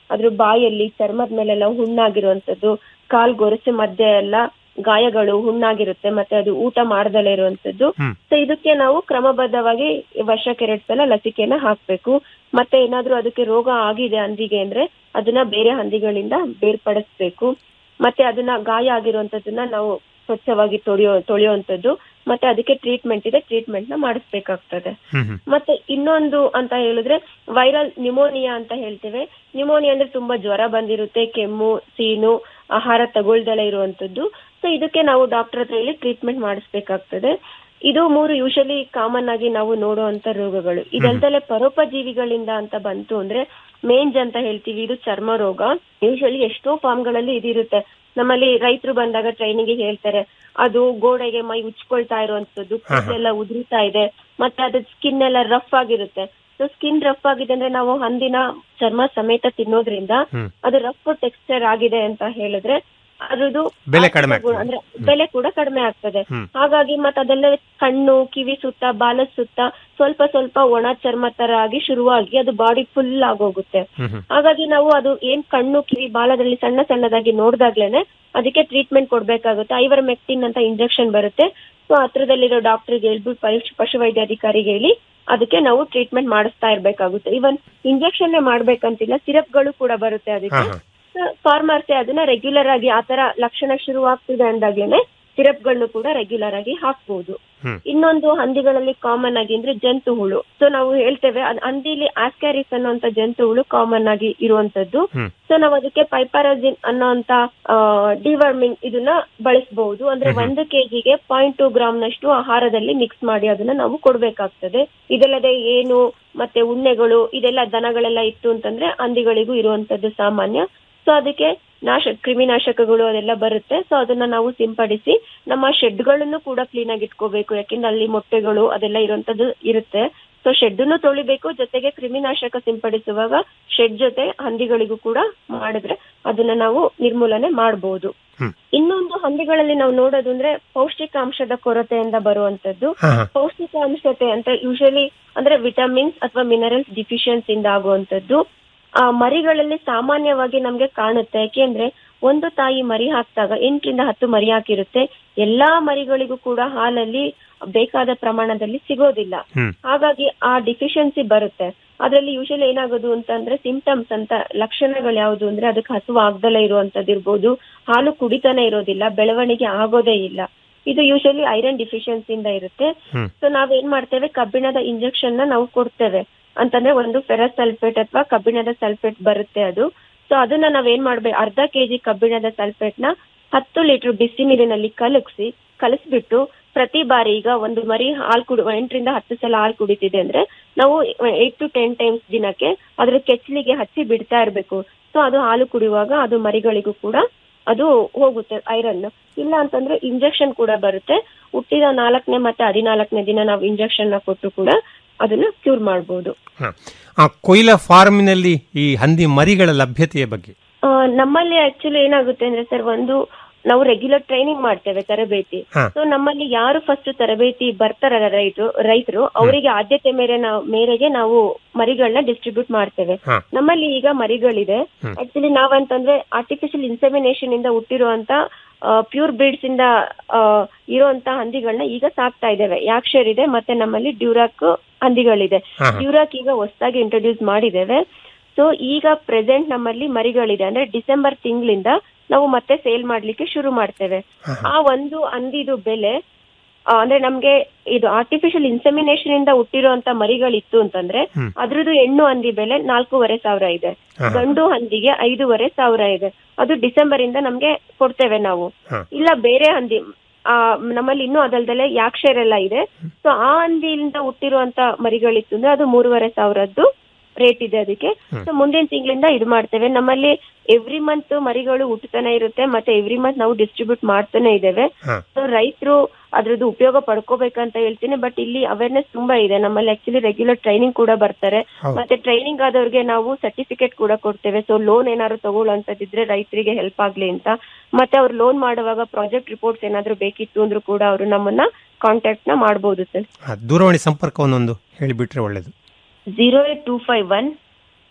Speaker 12: ಅದ್ರ ಬಾಯಲ್ಲಿ ಚರ್ಮದ ಮೇಲೆಲ್ಲ ಹುಣ್ಣಾಗಿರುವಂತದ್ದು ಕಾಲ್ ಗೊರಸು ಮಧ್ಯೆ ಎಲ್ಲ ಗಾಯಗಳು ಹುಣ್ಣಾಗಿರುತ್ತೆ ಮತ್ತೆ ಅದು ಊಟ ಮಾಡ್ದಲೇ ಇರುವಂತದ್ದು ಸೊ ಇದಕ್ಕೆ ನಾವು ಕ್ರಮಬದ್ಧವಾಗಿ ವರ್ಷಕ್ಕೆ ಎರಡ್ ಸಲ ಲಸಿಕೆನ ಹಾಕ್ಬೇಕು ಮತ್ತೆ ಏನಾದ್ರೂ ಅದಕ್ಕೆ ರೋಗ ಆಗಿದೆ ಹಂದಿಗೆ ಅಂದ್ರೆ ಅದನ್ನ ಬೇರೆ ಹಂದಿಗಳಿಂದ ಬೇರ್ಪಡಿಸ್ಬೇಕು ಮತ್ತೆ ಅದನ್ನ ಗಾಯ ಆಗಿರುವಂತದನ್ನ ನಾವು ಸ್ವಚ್ಛವಾಗಿ ತೊಳೆಯೋ ತೊಳೆಯುವಂತದ್ದು ಮತ್ತೆ ಅದಕ್ಕೆ ಟ್ರೀಟ್ಮೆಂಟ್ ಇದೆ ಟ್ರೀಟ್ಮೆಂಟ್ ನ ಮಾಡಿಸ್ಬೇಕಾಗ್ತದೆ ಮತ್ತೆ ಇನ್ನೊಂದು ಅಂತ ಹೇಳಿದ್ರೆ ವೈರಲ್ ನ್ಯೂಮೋನಿಯಾ ಅಂತ ಹೇಳ್ತೇವೆ ನ್ಯೂಮೋನಿಯಾ ಅಂದ್ರೆ ತುಂಬಾ ಜ್ವರ ಬಂದಿರುತ್ತೆ ಕೆಮ್ಮು ಸೀನು ಆಹಾರ ತಗೊಳ್ದಲೇ ಇರುವಂತದ್ದು ಸೊ ಇದಕ್ಕೆ ನಾವು ಡಾಕ್ಟರ್ ಹತ್ರ ಹೇಳಿ ಟ್ರೀಟ್ಮೆಂಟ್ ಮಾಡಿಸ್ಬೇಕಾಗ್ತದೆ ಇದು ಮೂರು ಯೂಶಲಿ ಕಾಮನ್ ಆಗಿ ನಾವು ನೋಡುವಂತ ರೋಗಗಳು ಇದಲ್ದಲೆ ಪರೋಪಜೀವಿಗಳಿಂದ ಅಂತ ಬಂತು ಅಂದ್ರೆ ಮೇಂಜ್ ಅಂತ ಹೇಳ್ತೀವಿ ಇದು ಚರ್ಮ ರೋಗ ಯೂಶಲಿ ಎಷ್ಟೋ ಫಾರ್ಮ್ ಗಳಲ್ಲಿ ಇದಿರುತ್ತೆ ನಮ್ಮಲ್ಲಿ ರೈತರು ಬಂದಾಗ ಟ್ರೈನಿಂಗ್ ಹೇಳ್ತಾರೆ ಅದು ಗೋಡೆಗೆ ಮೈ ಉಚ್ಕೊಳ್ತಾ ಇರುವಂತದ್ದು ಕೂದಲೆಲ್ಲ ಉದುರುತ್ತಾ ಇದೆ ಮತ್ತೆ ಅದ್ರ ಸ್ಕಿನ್ ಎಲ್ಲ ರಫ್ ಆಗಿರುತ್ತೆ ಸೊ ಸ್ಕಿನ್ ರಫ್ ಆಗಿದೆ ಅಂದ್ರೆ ನಾವು ಹಂದಿನ ಚರ್ಮ ಸಮೇತ ತಿನ್ನೋದ್ರಿಂದ ಅದು ರಫ್ ಟೆಕ್ಸ್ಚರ್ ಆಗಿದೆ ಅಂತ ಹೇಳಿದ್ರೆ ಅದ್ರದ್ದು
Speaker 11: ಬೆಲೆ ಕಡಿಮೆ
Speaker 12: ಗುಣ ಅಂದ್ರೆ ಬೆಲೆ ಕೂಡ ಕಡಿಮೆ ಆಗ್ತದೆ
Speaker 11: ಹ್ಮ್.
Speaker 12: ಹಾಗಾಗಿ ಮತ್ತೆ ಅದೆಲ್ಲ ಕಣ್ಣು ಕಿವಿ ಸುತ್ತ ಬಾಲದ ಸುತ್ತ ಸ್ವಲ್ಪ ಸ್ವಲ್ಪ ಒಣ ಚರ್ಮ ತರ ಆಗಿ ಶುರುವಾಗಿ ಅದು ಬಾಡಿ ಫುಲ್ ಆಗೋಗುತ್ತೆ ಹಾಗಾಗಿ ನಾವು ಅದು ಏನ್ ಕಣ್ಣು ಕಿವಿ ಬಾಲದಲ್ಲಿ ಸಣ್ಣ ಸಣ್ಣದಾಗಿ ನೋಡ್ದಾಗ್ಲೇನೆ ಅದಕ್ಕೆ ಟ್ರೀಟ್ಮೆಂಟ್ ಕೊಡ್ಬೇಕಾಗುತ್ತೆ ಐವರ್ ಮೆಕ್ಟಿನ್ ಅಂತ ಇಂಜೆಕ್ಷನ್ ಬರುತ್ತೆ ಸೊ ಹತ್ರದಲ್ಲಿರೋ ಡಾಕ್ಟರ್ಗೆ ಹೇಳ್ಬಿಟ್ಟು ಪರೀಕ್ಷೆ ಪಶುವೈದ್ಯಾಧಿಕಾರಿಗೆ ಹೇಳಿ ಅದಕ್ಕೆ ನಾವು ಟ್ರೀಟ್ಮೆಂಟ್ ಮಾಡಿಸ್ತಾ ಇರ್ಬೇಕಾಗುತ್ತೆ ಇವನ್ ಇಂಜೆಕ್ಷನ್ ಮಾಡ್ಬೇಕಂತಿಲ್ಲ ಸಿರಪ್ಗಳು ಕೂಡ ಬರುತ್ತೆ ಅದಕ್ಕೆ ಫಾರ್ಮರ್ಸಿ ಅದನ್ನ ರೆಗ್ಯುಲರ್ ಆಗಿ ಆತರ ಲಕ್ಷಣ ಶುರು ಆಗ್ತಿದೆ ಅಂದಾಗ್ಲೇನೆ ಸಿರಪ್ಗಳನ್ನು ಕೂಡ ರೆಗ್ಯುಲರ್ ಆಗಿ ಹಾಕ್ಬಹುದು ಇನ್ನೊಂದು ಹಂದಿಗಳಲ್ಲಿ ಕಾಮನ್ ಆಗಿ ಅಂದ್ರೆ ಜಂತು ಹುಳು ಸೊ ನಾವು ಹೇಳ್ತೇವೆ ಅದ್ ಹಂದಿಲಿ ಆಸ್ಕ್ಯಾರಿಸ್ ಅನ್ನೋಂತ ಜಂತು ಹುಳು ಕಾಮನ್ ಆಗಿ ಇರುವಂತದ್ದು ಸೊ ನಾವು ಅದಕ್ಕೆ ಪೈಪಾರಜಿನ್ ಅನ್ನೋಂತ ಡಿವರ್ಮಿಂಗ್ ಇದನ್ನ ಬಳಸಬಹುದು ಅಂದ್ರೆ ಒಂದು ಕೆಜಿಗೆ ಪಾಯಿಂಟ್ ಟೂ ಗ್ರಾಮ್ ನಷ್ಟು ಆಹಾರದಲ್ಲಿ ಮಿಕ್ಸ್ ಮಾಡಿ ಅದನ್ನ ನಾವು ಕೊಡ್ಬೇಕಾಗ್ತದೆ ಇದಲ್ಲದೆ ಏನು ಮತ್ತೆ ಉಣ್ಣೆಗಳು ಇದೆಲ್ಲ ದನಗಳೆಲ್ಲ ಇತ್ತು ಅಂತಂದ್ರೆ ಹಂದಿಗಳಿಗೂ ಇರುವಂತದ್ದು ಸಾಮಾನ್ಯ ಸೊ ಅದಕ್ಕೆ ನಾಶ ಕ್ರಿಮಿನಾಶಕಗಳು ಅದೆಲ್ಲ ಬರುತ್ತೆ ಸೊ ಅದನ್ನ ನಾವು ಸಿಂಪಡಿಸಿ ನಮ್ಮ ಶೆಡ್ಗಳನ್ನು ಕೂಡ ಕ್ಲೀನ್ ಆಗಿ ಇಟ್ಕೋಬೇಕು ಯಾಕೆಂದ್ರೆ ಅಲ್ಲಿ ಮೊಟ್ಟೆಗಳು ಅದೆಲ್ಲ ಇರುವಂತದ್ದು ಇರುತ್ತೆ ಸೊ ಶೆಡ್ನು ತೊಳಿಬೇಕು ಜೊತೆಗೆ ಕ್ರಿಮಿನಾಶಕ ಸಿಂಪಡಿಸುವಾಗ ಶೆಡ್ ಜೊತೆ ಹಂದಿಗಳಿಗೂ ಕೂಡ ಮಾಡಿದ್ರೆ ಅದನ್ನ ನಾವು ನಿರ್ಮೂಲನೆ ಮಾಡಬಹುದು ಇನ್ನೊಂದು ಹಂದಿಗಳಲ್ಲಿ ನಾವು ನೋಡೋದು ಅಂದ್ರೆ ಪೌಷ್ಟಿಕಾಂಶದ ಕೊರತೆಯಿಂದ ಬರುವಂತದ್ದು ಪೌಷ್ಟಿಕಾಂಶತೆ ಅಂತ ಯೂಶಲಿ ಅಂದ್ರೆ ವಿಟಮಿನ್ಸ್ ಅಥವಾ ಮಿನರಲ್ಸ್ ಡಿಫಿಷಿಯನ್ಸಿ ಇಂದ ಆಗುವಂತದ್ದು ಆ ಮರಿಗಳಲ್ಲಿ ಸಾಮಾನ್ಯವಾಗಿ ನಮ್ಗೆ ಕಾಣುತ್ತೆ ಯಾಕೆಂದ್ರೆ ಒಂದು ತಾಯಿ ಮರಿ ಹಾಕಿದಾಗ ಎಂಟರಿಂದ ಹತ್ತು ಮರಿ ಹಾಕಿರುತ್ತೆ ಎಲ್ಲಾ ಮರಿಗಳಿಗೂ ಕೂಡ ಹಾಲಲ್ಲಿ ಬೇಕಾದ ಪ್ರಮಾಣದಲ್ಲಿ ಸಿಗೋದಿಲ್ಲ ಹಾಗಾಗಿ ಆ ಡಿಫಿಷಿಯನ್ಸಿ ಬರುತ್ತೆ ಅದ್ರಲ್ಲಿ ಯೂಶಲಿ ಏನಾಗೋದು ಅಂತಂದ್ರೆ ಸಿಂಪ್ಟಮ್ಸ್ ಅಂತ ಲಕ್ಷಣಗಳು ಯಾವುದು ಅಂದ್ರೆ ಅದಕ್ಕೆ ಹಸುವು ಆಗ್ದಲೇ ಇರುವಂತದ್ದು ಇರ್ಬೋದು ಹಾಲು ಕುಡಿತಾನೆ ಇರೋದಿಲ್ಲ ಬೆಳವಣಿಗೆ ಆಗೋದೇ ಇಲ್ಲ ಇದು ಯೂಶಲಿ ಐರನ್ ಡಿಫಿಷಿಯನ್ಸಿ ಇಂದ ಇರುತ್ತೆ ಸೊ ನಾವೇನ್ ಮಾಡ್ತೇವೆ ಕಬ್ಬಿಣದ ಇಂಜೆಕ್ಷನ್ ನ ನಾವು ಕೊಡ್ತೇವೆ ಅಂತಂದ್ರೆ ಒಂದು ಫೆರಸ್ ಸಲ್ಫೇಟ್ ಅಥವಾ ಕಬ್ಬಿಣದ ಸಲ್ಫೇಟ್ ಬರುತ್ತೆ ಅದು ಸೊ ಅದನ್ನ ನಾವೇನ್ ಮಾಡ್ಬೇಕು ಅರ್ಧ ಕೆಜಿ ಕಬ್ಬಿಣದ ಸಲ್ಫೇಟ್ ನ ಹತ್ತು ಲೀಟರ್ ಬಿಸಿ ನೀರಿನಲ್ಲಿ ಕಲಗಿಸಿ ಕಲಸ್ಬಿಟ್ಟು ಪ್ರತಿ ಬಾರಿ ಈಗ ಒಂದು ಮರಿ ಹಾಲು ಕುಡಿ ಎಂಟರಿಂದ ಹತ್ತು ಸಲ ಹಾಲು ಕುಡಿತಿದೆ ಅಂದ್ರೆ ನಾವು ಏಟ್ ಟು ಟೆನ್ ಟೈಮ್ಸ್ ದಿನಕ್ಕೆ ಅದ್ರ ಕೆಚ್ಚಲಿಗೆ ಹಚ್ಚಿ ಬಿಡ್ತಾ ಇರ್ಬೇಕು ಸೊ ಅದು ಹಾಲು ಕುಡಿಯುವಾಗ ಅದು ಮರಿಗಳಿಗೂ ಕೂಡ ಅದು ಹೋಗುತ್ತೆ ಐರನ್ ಇಲ್ಲ ಅಂತಂದ್ರೆ ಇಂಜೆಕ್ಷನ್ ಕೂಡ ಬರುತ್ತೆ ಹುಟ್ಟಿದ ನಾಲ್ಕನೇ ಮತ್ತೆ ಹದಿನಾಲ್ಕನೇ ದಿನ ನಾವು ಇಂಜೆಕ್ಷನ್ ನ ಕೊಟ್ಟು ಕೂಡ ಅದನ್ನ ಕ್ಯೂರ್ ಮಾಡಬಹುದು
Speaker 11: ಹ. ಆ ಕೊಯ್ಲ ಫಾರ್ಮಿನಲ್ಲಿ ಈ ಹಂದಿ ಮರಿಗಳ ಲಭ್ಯತೆಯ ಬಗ್ಗೆ
Speaker 12: ನಮ್ಮಲ್ಲಿ ಆಕ್ಚುಲಿ ಏನಾಗುತ್ತೆ ಅಂದ್ರೆ ಸರ್ ಒಂದು ನಾವು ರೆಗ್ಯುಲರ್ ಟ್ರೈನಿಂಗ್ ಮಾಡ್ತೇವೆ ತರಬೇತಿ
Speaker 11: ಹಾ.
Speaker 12: ಸೊ ನಮ್ಮಲ್ಲಿ ಯಾರು ಫಸ್ಟ್ ತರಬೇತಿ ಬರ್ತಾರ ರೈತರು ರೈತರು ಅವರಿಗೆ ಆದ್ಯತೆ ಮೇರೆ ನಾವು ಮೇರೆಗೆ ನಾವು ಮರಿಗಳನ್ನ ಡಿಸ್ಟ್ರಿಬ್ಯೂಟ್ ಮಾಡ್ತೇವೆ
Speaker 11: ಹಾ.
Speaker 12: ನಮ್ಮಲ್ಲಿ ಈಗ ಮರಿಗಳಿದೆ
Speaker 11: ಹ್ಮ್.
Speaker 12: ಆಕ್ಚುಲಿ ನಾವಂತಂದ್ರೆ ಆರ್ಟಿಫಿಷಿಯಲ್ ಇನ್ಸೆಮಿನೇಷನ್ ಇಂದ ಹುಟ್ಟಿರುವಂತ ಪ್ಯೂರ್ ಬ್ರೀಡ್ಸ್ ಇಂದ ಆ, ಇರುವಂತ ಹಂದಿಗಳನ್ನ ಈಗ ಸಾಕ್ತಾ ಇದ್ದೇವೆ ಯಾಕ್ಷರ್ ಇದೆ ಮತ್ತೆ ನಮ್ಮಲ್ಲಿ ಡ್ಯೂರಾಕ್ ಹಂದಿಗಳಿದೆ
Speaker 14: ಹಾ.
Speaker 12: ಡ್ಯೂರಾಕ್ ಈಗ ಹೊಸದಾಗಿ ಇಂಟ್ರೊಡ್ಯೂಸ್ ಮಾಡಿದ್ದೇವೆ ಸೊ ಈಗ ಪ್ರೆಸೆಂಟ್ ನಮ್ಮಲ್ಲಿ ಮರಿಗಳಿದೆ ಅಂದ್ರೆ ಡಿಸೆಂಬರ್ ತಿಂಗಳಿಂದ ನಾವು ಮತ್ತೆ ಸೇಲ್ ಮಾಡ್ಲಿಕ್ಕೆ ಶುರು ಮಾಡ್ತೇವೆ ಆ ಒಂದು ಹಂದಿದು ಬೆಲೆ ಆ, ಅಂದ್ರೆ ನಮ್ಗೆ ಇದು ಆರ್ಟಿಫಿಷಿಯಲ್ ಇನ್ಸೆಮಿನೇಷನ್ ಇಂದ ಹುಟ್ಟಿರುವಂತ ಮರಿಗಳಿತ್ತು ಅಂತಂದ್ರೆ
Speaker 14: ಹ್ಮ್.
Speaker 12: ಅದ್ರದ್ದು ಹೆಣ್ಣು ಹಂದಿ ಬೆಲೆ ನಾಲ್ಕೂವರೆ ಸಾವಿರ ಇದೆ
Speaker 14: ಹಾ.
Speaker 12: ಗಂಡು ಹಂದಿಗೆ ಐದೂವರೆ ಸಾವಿರ ಇದೆ ಅದು ಡಿಸೆಂಬರ್ ಇಂದ ನಮ್ಗೆ ಕೊಡ್ತೇವೆ ನಾವು
Speaker 14: ಹಾ.
Speaker 12: ಇಲ್ಲ ಬೇರೆ ಹಂದಿ ಆ ನಮ್ಮಲ್ಲಿ ಇನ್ನೂ ಅದಲ್ದಲೆ ಯಾಕ್ಷರ್ ಎಲ್ಲ ಇದೆ ಸೊ ಆ ಹಂದಿಯಿಂದ ಹುಟ್ಟಿರುವಂತ ಮರಿಗಳಿತ್ತು ಅಂದ್ರೆ ಅದು ಮೂರುವರೆ ಸಾವಿರದ್ದು ರೇಟ್ ಇದೆ ಅದಕ್ಕೆ ಸೊ ಮುಂದಿನ ತಿಂಗಳಿಂದ ಇದು ಮಾಡ್ತೇವೆ ನಮ್ಮಲ್ಲಿ ಎವ್ರಿ ಮಂತ್ ಮರಿಗಳು ಹುಟ್ಟುತ್ತಾನೆ ಇರುತ್ತೆ ಮತ್ತೆ ಎವ್ರಿ ಮಂತ್ ನಾವು ಡಿಸ್ಟ್ರಿಬ್ಯೂಟ್ ಮಾಡ್ತಾನೆ ಇದ್ದೇವೆ ಸೊ ರೈತರು ಅದ್ರದ್ದು ಉಪಯೋಗ ಪಡ್ಕೋಬೇಕಂತ ಹೇಳ್ತೀನಿ ಬಟ್ ಇಲ್ಲಿ ಅವೇರ್ನೆಸ್ ತುಂಬಾ ಇದೆ ನಮ್ಮಲ್ಲಿ ಆಕ್ಚುಲಿ ರೆಗ್ಯುಲರ್ ಟ್ರೈನಿಂಗ್ ಕೂಡ ಬರ್ತಾರೆ
Speaker 14: ಹೌದು.
Speaker 12: ಮತ್ತೆ ಟ್ರೈನಿಂಗ್ ಆದವ್ರಿಗೆ ನಾವು ಸರ್ಟಿಫಿಕೇಟ್ ಕೂಡ ಕೊಡ್ತೇವೆ ಸೊ ಲೋನ್ ಏನಾದ್ರು ತಗೊಳ್ಳೋಂಥದ್ದಿದ್ರೆ ರೈತರಿಗೆ ಹೆಲ್ಪ್ ಆಗ್ಲಿ ಅಂತ ಮತ್ತೆ ಅವ್ರು ಲೋನ್ ಮಾಡುವಾಗ ಪ್ರಾಜೆಕ್ಟ್ ರಿಪೋರ್ಟ್ಸ್ ಏನಾದ್ರು ಬೇಕಿತ್ತು ಅಂದ್ರೂ ಕೂಡ ಅವರು ನಮ್ಮನ್ನ ಕಾಂಟ್ಯಾಕ್ಟ್ ನ ಮಾಡಬಹುದು ಸರ್
Speaker 11: ಆ, ದೂರವಾಣಿ ಸಂಪರ್ಕವನ್ನೊಂದು ಹೇಳಿಬಿಟ್ರೆ ಒಳ್ಳೇದು
Speaker 12: zero eight two five one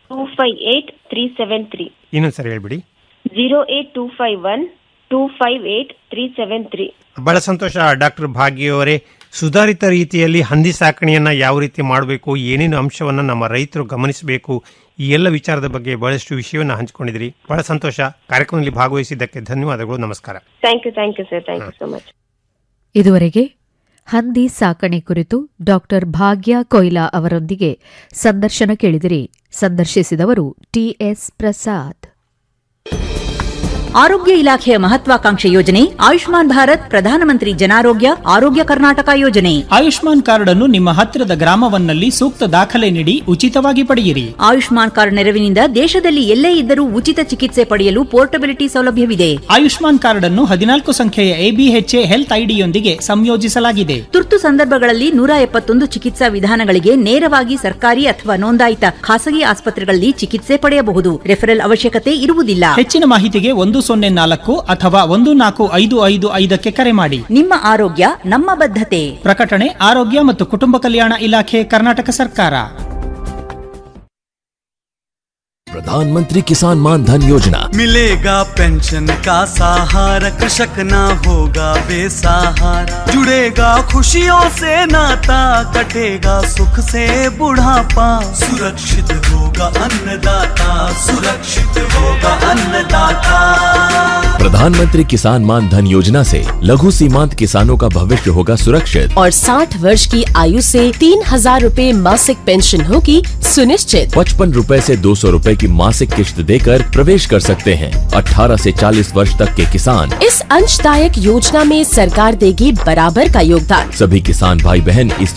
Speaker 12: two five eight three seven three
Speaker 11: ಇನ್ನೊಂದ್ಸರಿ ಹೇಳ್ಬಿಡಿ
Speaker 12: zero eight two five one two five eight three seven three
Speaker 11: ಬಹಳ ಸಂತೋಷ ಡಾಕ್ಟರ್ ಭಾಗ್ಯವರೇ ಸುಧಾರಿತ ರೀತಿಯಲ್ಲಿ ಹಂದಿ ಸಾಕಣೆಯನ್ನ ಯಾವ ರೀತಿ ಮಾಡಬೇಕು ಏನೇನು ಅಂಶವನ್ನ ನಮ್ಮ ರೈತರು ಗಮನಿಸಬೇಕು ಈ ಎಲ್ಲ ವಿಚಾರದ ಬಗ್ಗೆ ಬಹಳಷ್ಟು ವಿಷಯವನ್ನು ಹಂಚಿಕೊಂಡಿದ್ರಿ ಬಹಳ ಸಂತೋಷ ಕಾರ್ಯಕ್ರಮದಲ್ಲಿ ಭಾಗವಹಿಸಿದ್ದಕ್ಕೆ ಧನ್ಯವಾದಗಳು ನಮಸ್ಕಾರ
Speaker 12: thank you thank you sir thank you so much
Speaker 3: ಇದುವರೆಗೆ ಹಂದಿ ಸಾಕಣೆ ಕುರಿತು ಡಾಕ್ಟರ್ ಭಾಗ್ಯ ಕೊಯ್ಲಾ ಅವರೊಂದಿಗೆ ಸಂದರ್ಶನ ಕೇಳಿದಿರಿ ಸಂದರ್ಶಿಸಿದವರು ಟಿಎಸ್ ಪ್ರಸಾದ್
Speaker 5: ಆರೋಗ್ಯ ಇಲಾಖೆಯ ಮಹತ್ವಾಕಾಂಕ್ಷೆ ಯೋಜನೆ ಆಯುಷ್ಮಾನ್ ಭಾರತ್ ಪ್ರಧಾನಮಂತ್ರಿ ಜನಾರೋಗ್ಯ ಆರೋಗ್ಯ ಕರ್ನಾಟಕ ಯೋಜನೆ
Speaker 13: ಆಯುಷ್ಮಾನ್ ಕಾರ್ಡ್ ಅನ್ನು ನಿಮ್ಮ ಹತ್ತಿರದ ಗ್ರಾಮವನ್ನಲ್ಲಿ ಸೂಕ್ತ ದಾಖಲೆ ನೀಡಿ ಉಚಿತವಾಗಿ ಪಡೆಯಿರಿ
Speaker 5: ಆಯುಷ್ಮಾನ್ ಕಾರ್ಡ್ ನೆರವಿನಿಂದ ದೇಶದಲ್ಲಿ ಎಲ್ಲೇ ಇದ್ದರೂ ಉಚಿತ ಚಿಕಿತ್ಸೆ ಪಡೆಯಲು ಪೋರ್ಟಬಿಲಿಟಿ ಸೌಲಭ್ಯವಿದೆ
Speaker 13: ಆಯುಷ್ಮಾನ್ ಕಾರ್ಡ್ ಅನ್ನು ಹದಿನಾಲ್ಕು ಸಂಖ್ಯೆಯ ಎಬಿಎಚ್ಎ ಹೆಲ್ತ್ ಐಡಿಯೊಂದಿಗೆ ಸಂಯೋಜಿಸಲಾಗಿದೆ
Speaker 5: ತುರ್ತು ಸಂದರ್ಭಗಳಲ್ಲಿ ನೂರ ಎಪ್ಪತ್ತೊಂದು ಚಿಕಿತ್ಸಾ ವಿಧಾನಗಳಿಗೆ ನೇರವಾಗಿ ಸರ್ಕಾರಿ ಅಥವಾ ನೋಂದಾಯಿತ ಖಾಸಗಿ ಆಸ್ಪತ್ರೆಗಳಲ್ಲಿ ಚಿಕಿತ್ಸೆ ಪಡೆಯಬಹುದು ರೆಫರಲ್ ಅವಶ್ಯಕತೆ ಇರುವುದಿಲ್ಲ
Speaker 13: ಹೆಚ್ಚಿನ ಮಾಹಿತಿಗೆ ಒಂದು ಸೊನ್ನೆ ನಾಲ್ಕು ಅಥವಾ ಒಂದು ನಾಲ್ಕು ಐದು ಐದು ಐದಕ್ಕೆ ಕರೆ ಮಾಡಿ
Speaker 5: ನಿಮ್ಮ ಆರೋಗ್ಯ ನಮ್ಮ ಬದ್ಧತೆ
Speaker 13: ಪ್ರಕಟಣೆ ಆರೋಗ್ಯ ಮತ್ತು ಕುಟುಂಬ ಕಲ್ಯಾಣ ಇಲಾಖೆ ಕರ್ನಾಟಕ ಸರ್ಕಾರ
Speaker 14: प्रधानमंत्री किसान मान धन योजना
Speaker 15: मिलेगा पेंशन का सहारा कृषक ना होगा बेसहारा जुड़ेगा खुशियों से नाता कटेगा सुख से बुढ़ापा सुरक्षित होगा अन्नदाता सुरक्षित होगा अन्नदाता
Speaker 14: प्रधानमंत्री किसान मान धन योजना से लघु सीमांत किसानों का भविष्य होगा सुरक्षित
Speaker 16: और 60 वर्ष की आयु से तीन हजार रूपए मासिक पेंशन होगी सुनिश्चित
Speaker 14: पचपन रूपए से दो सौ रूपए की मासिक किश्त देकर प्रवेश कर सकते हैं 18 से 40 वर्ष तक के किसान
Speaker 16: इस अंशदायक योजना में सरकार देगी बराबर का योगदान
Speaker 14: सभी किसान भाई बहन इस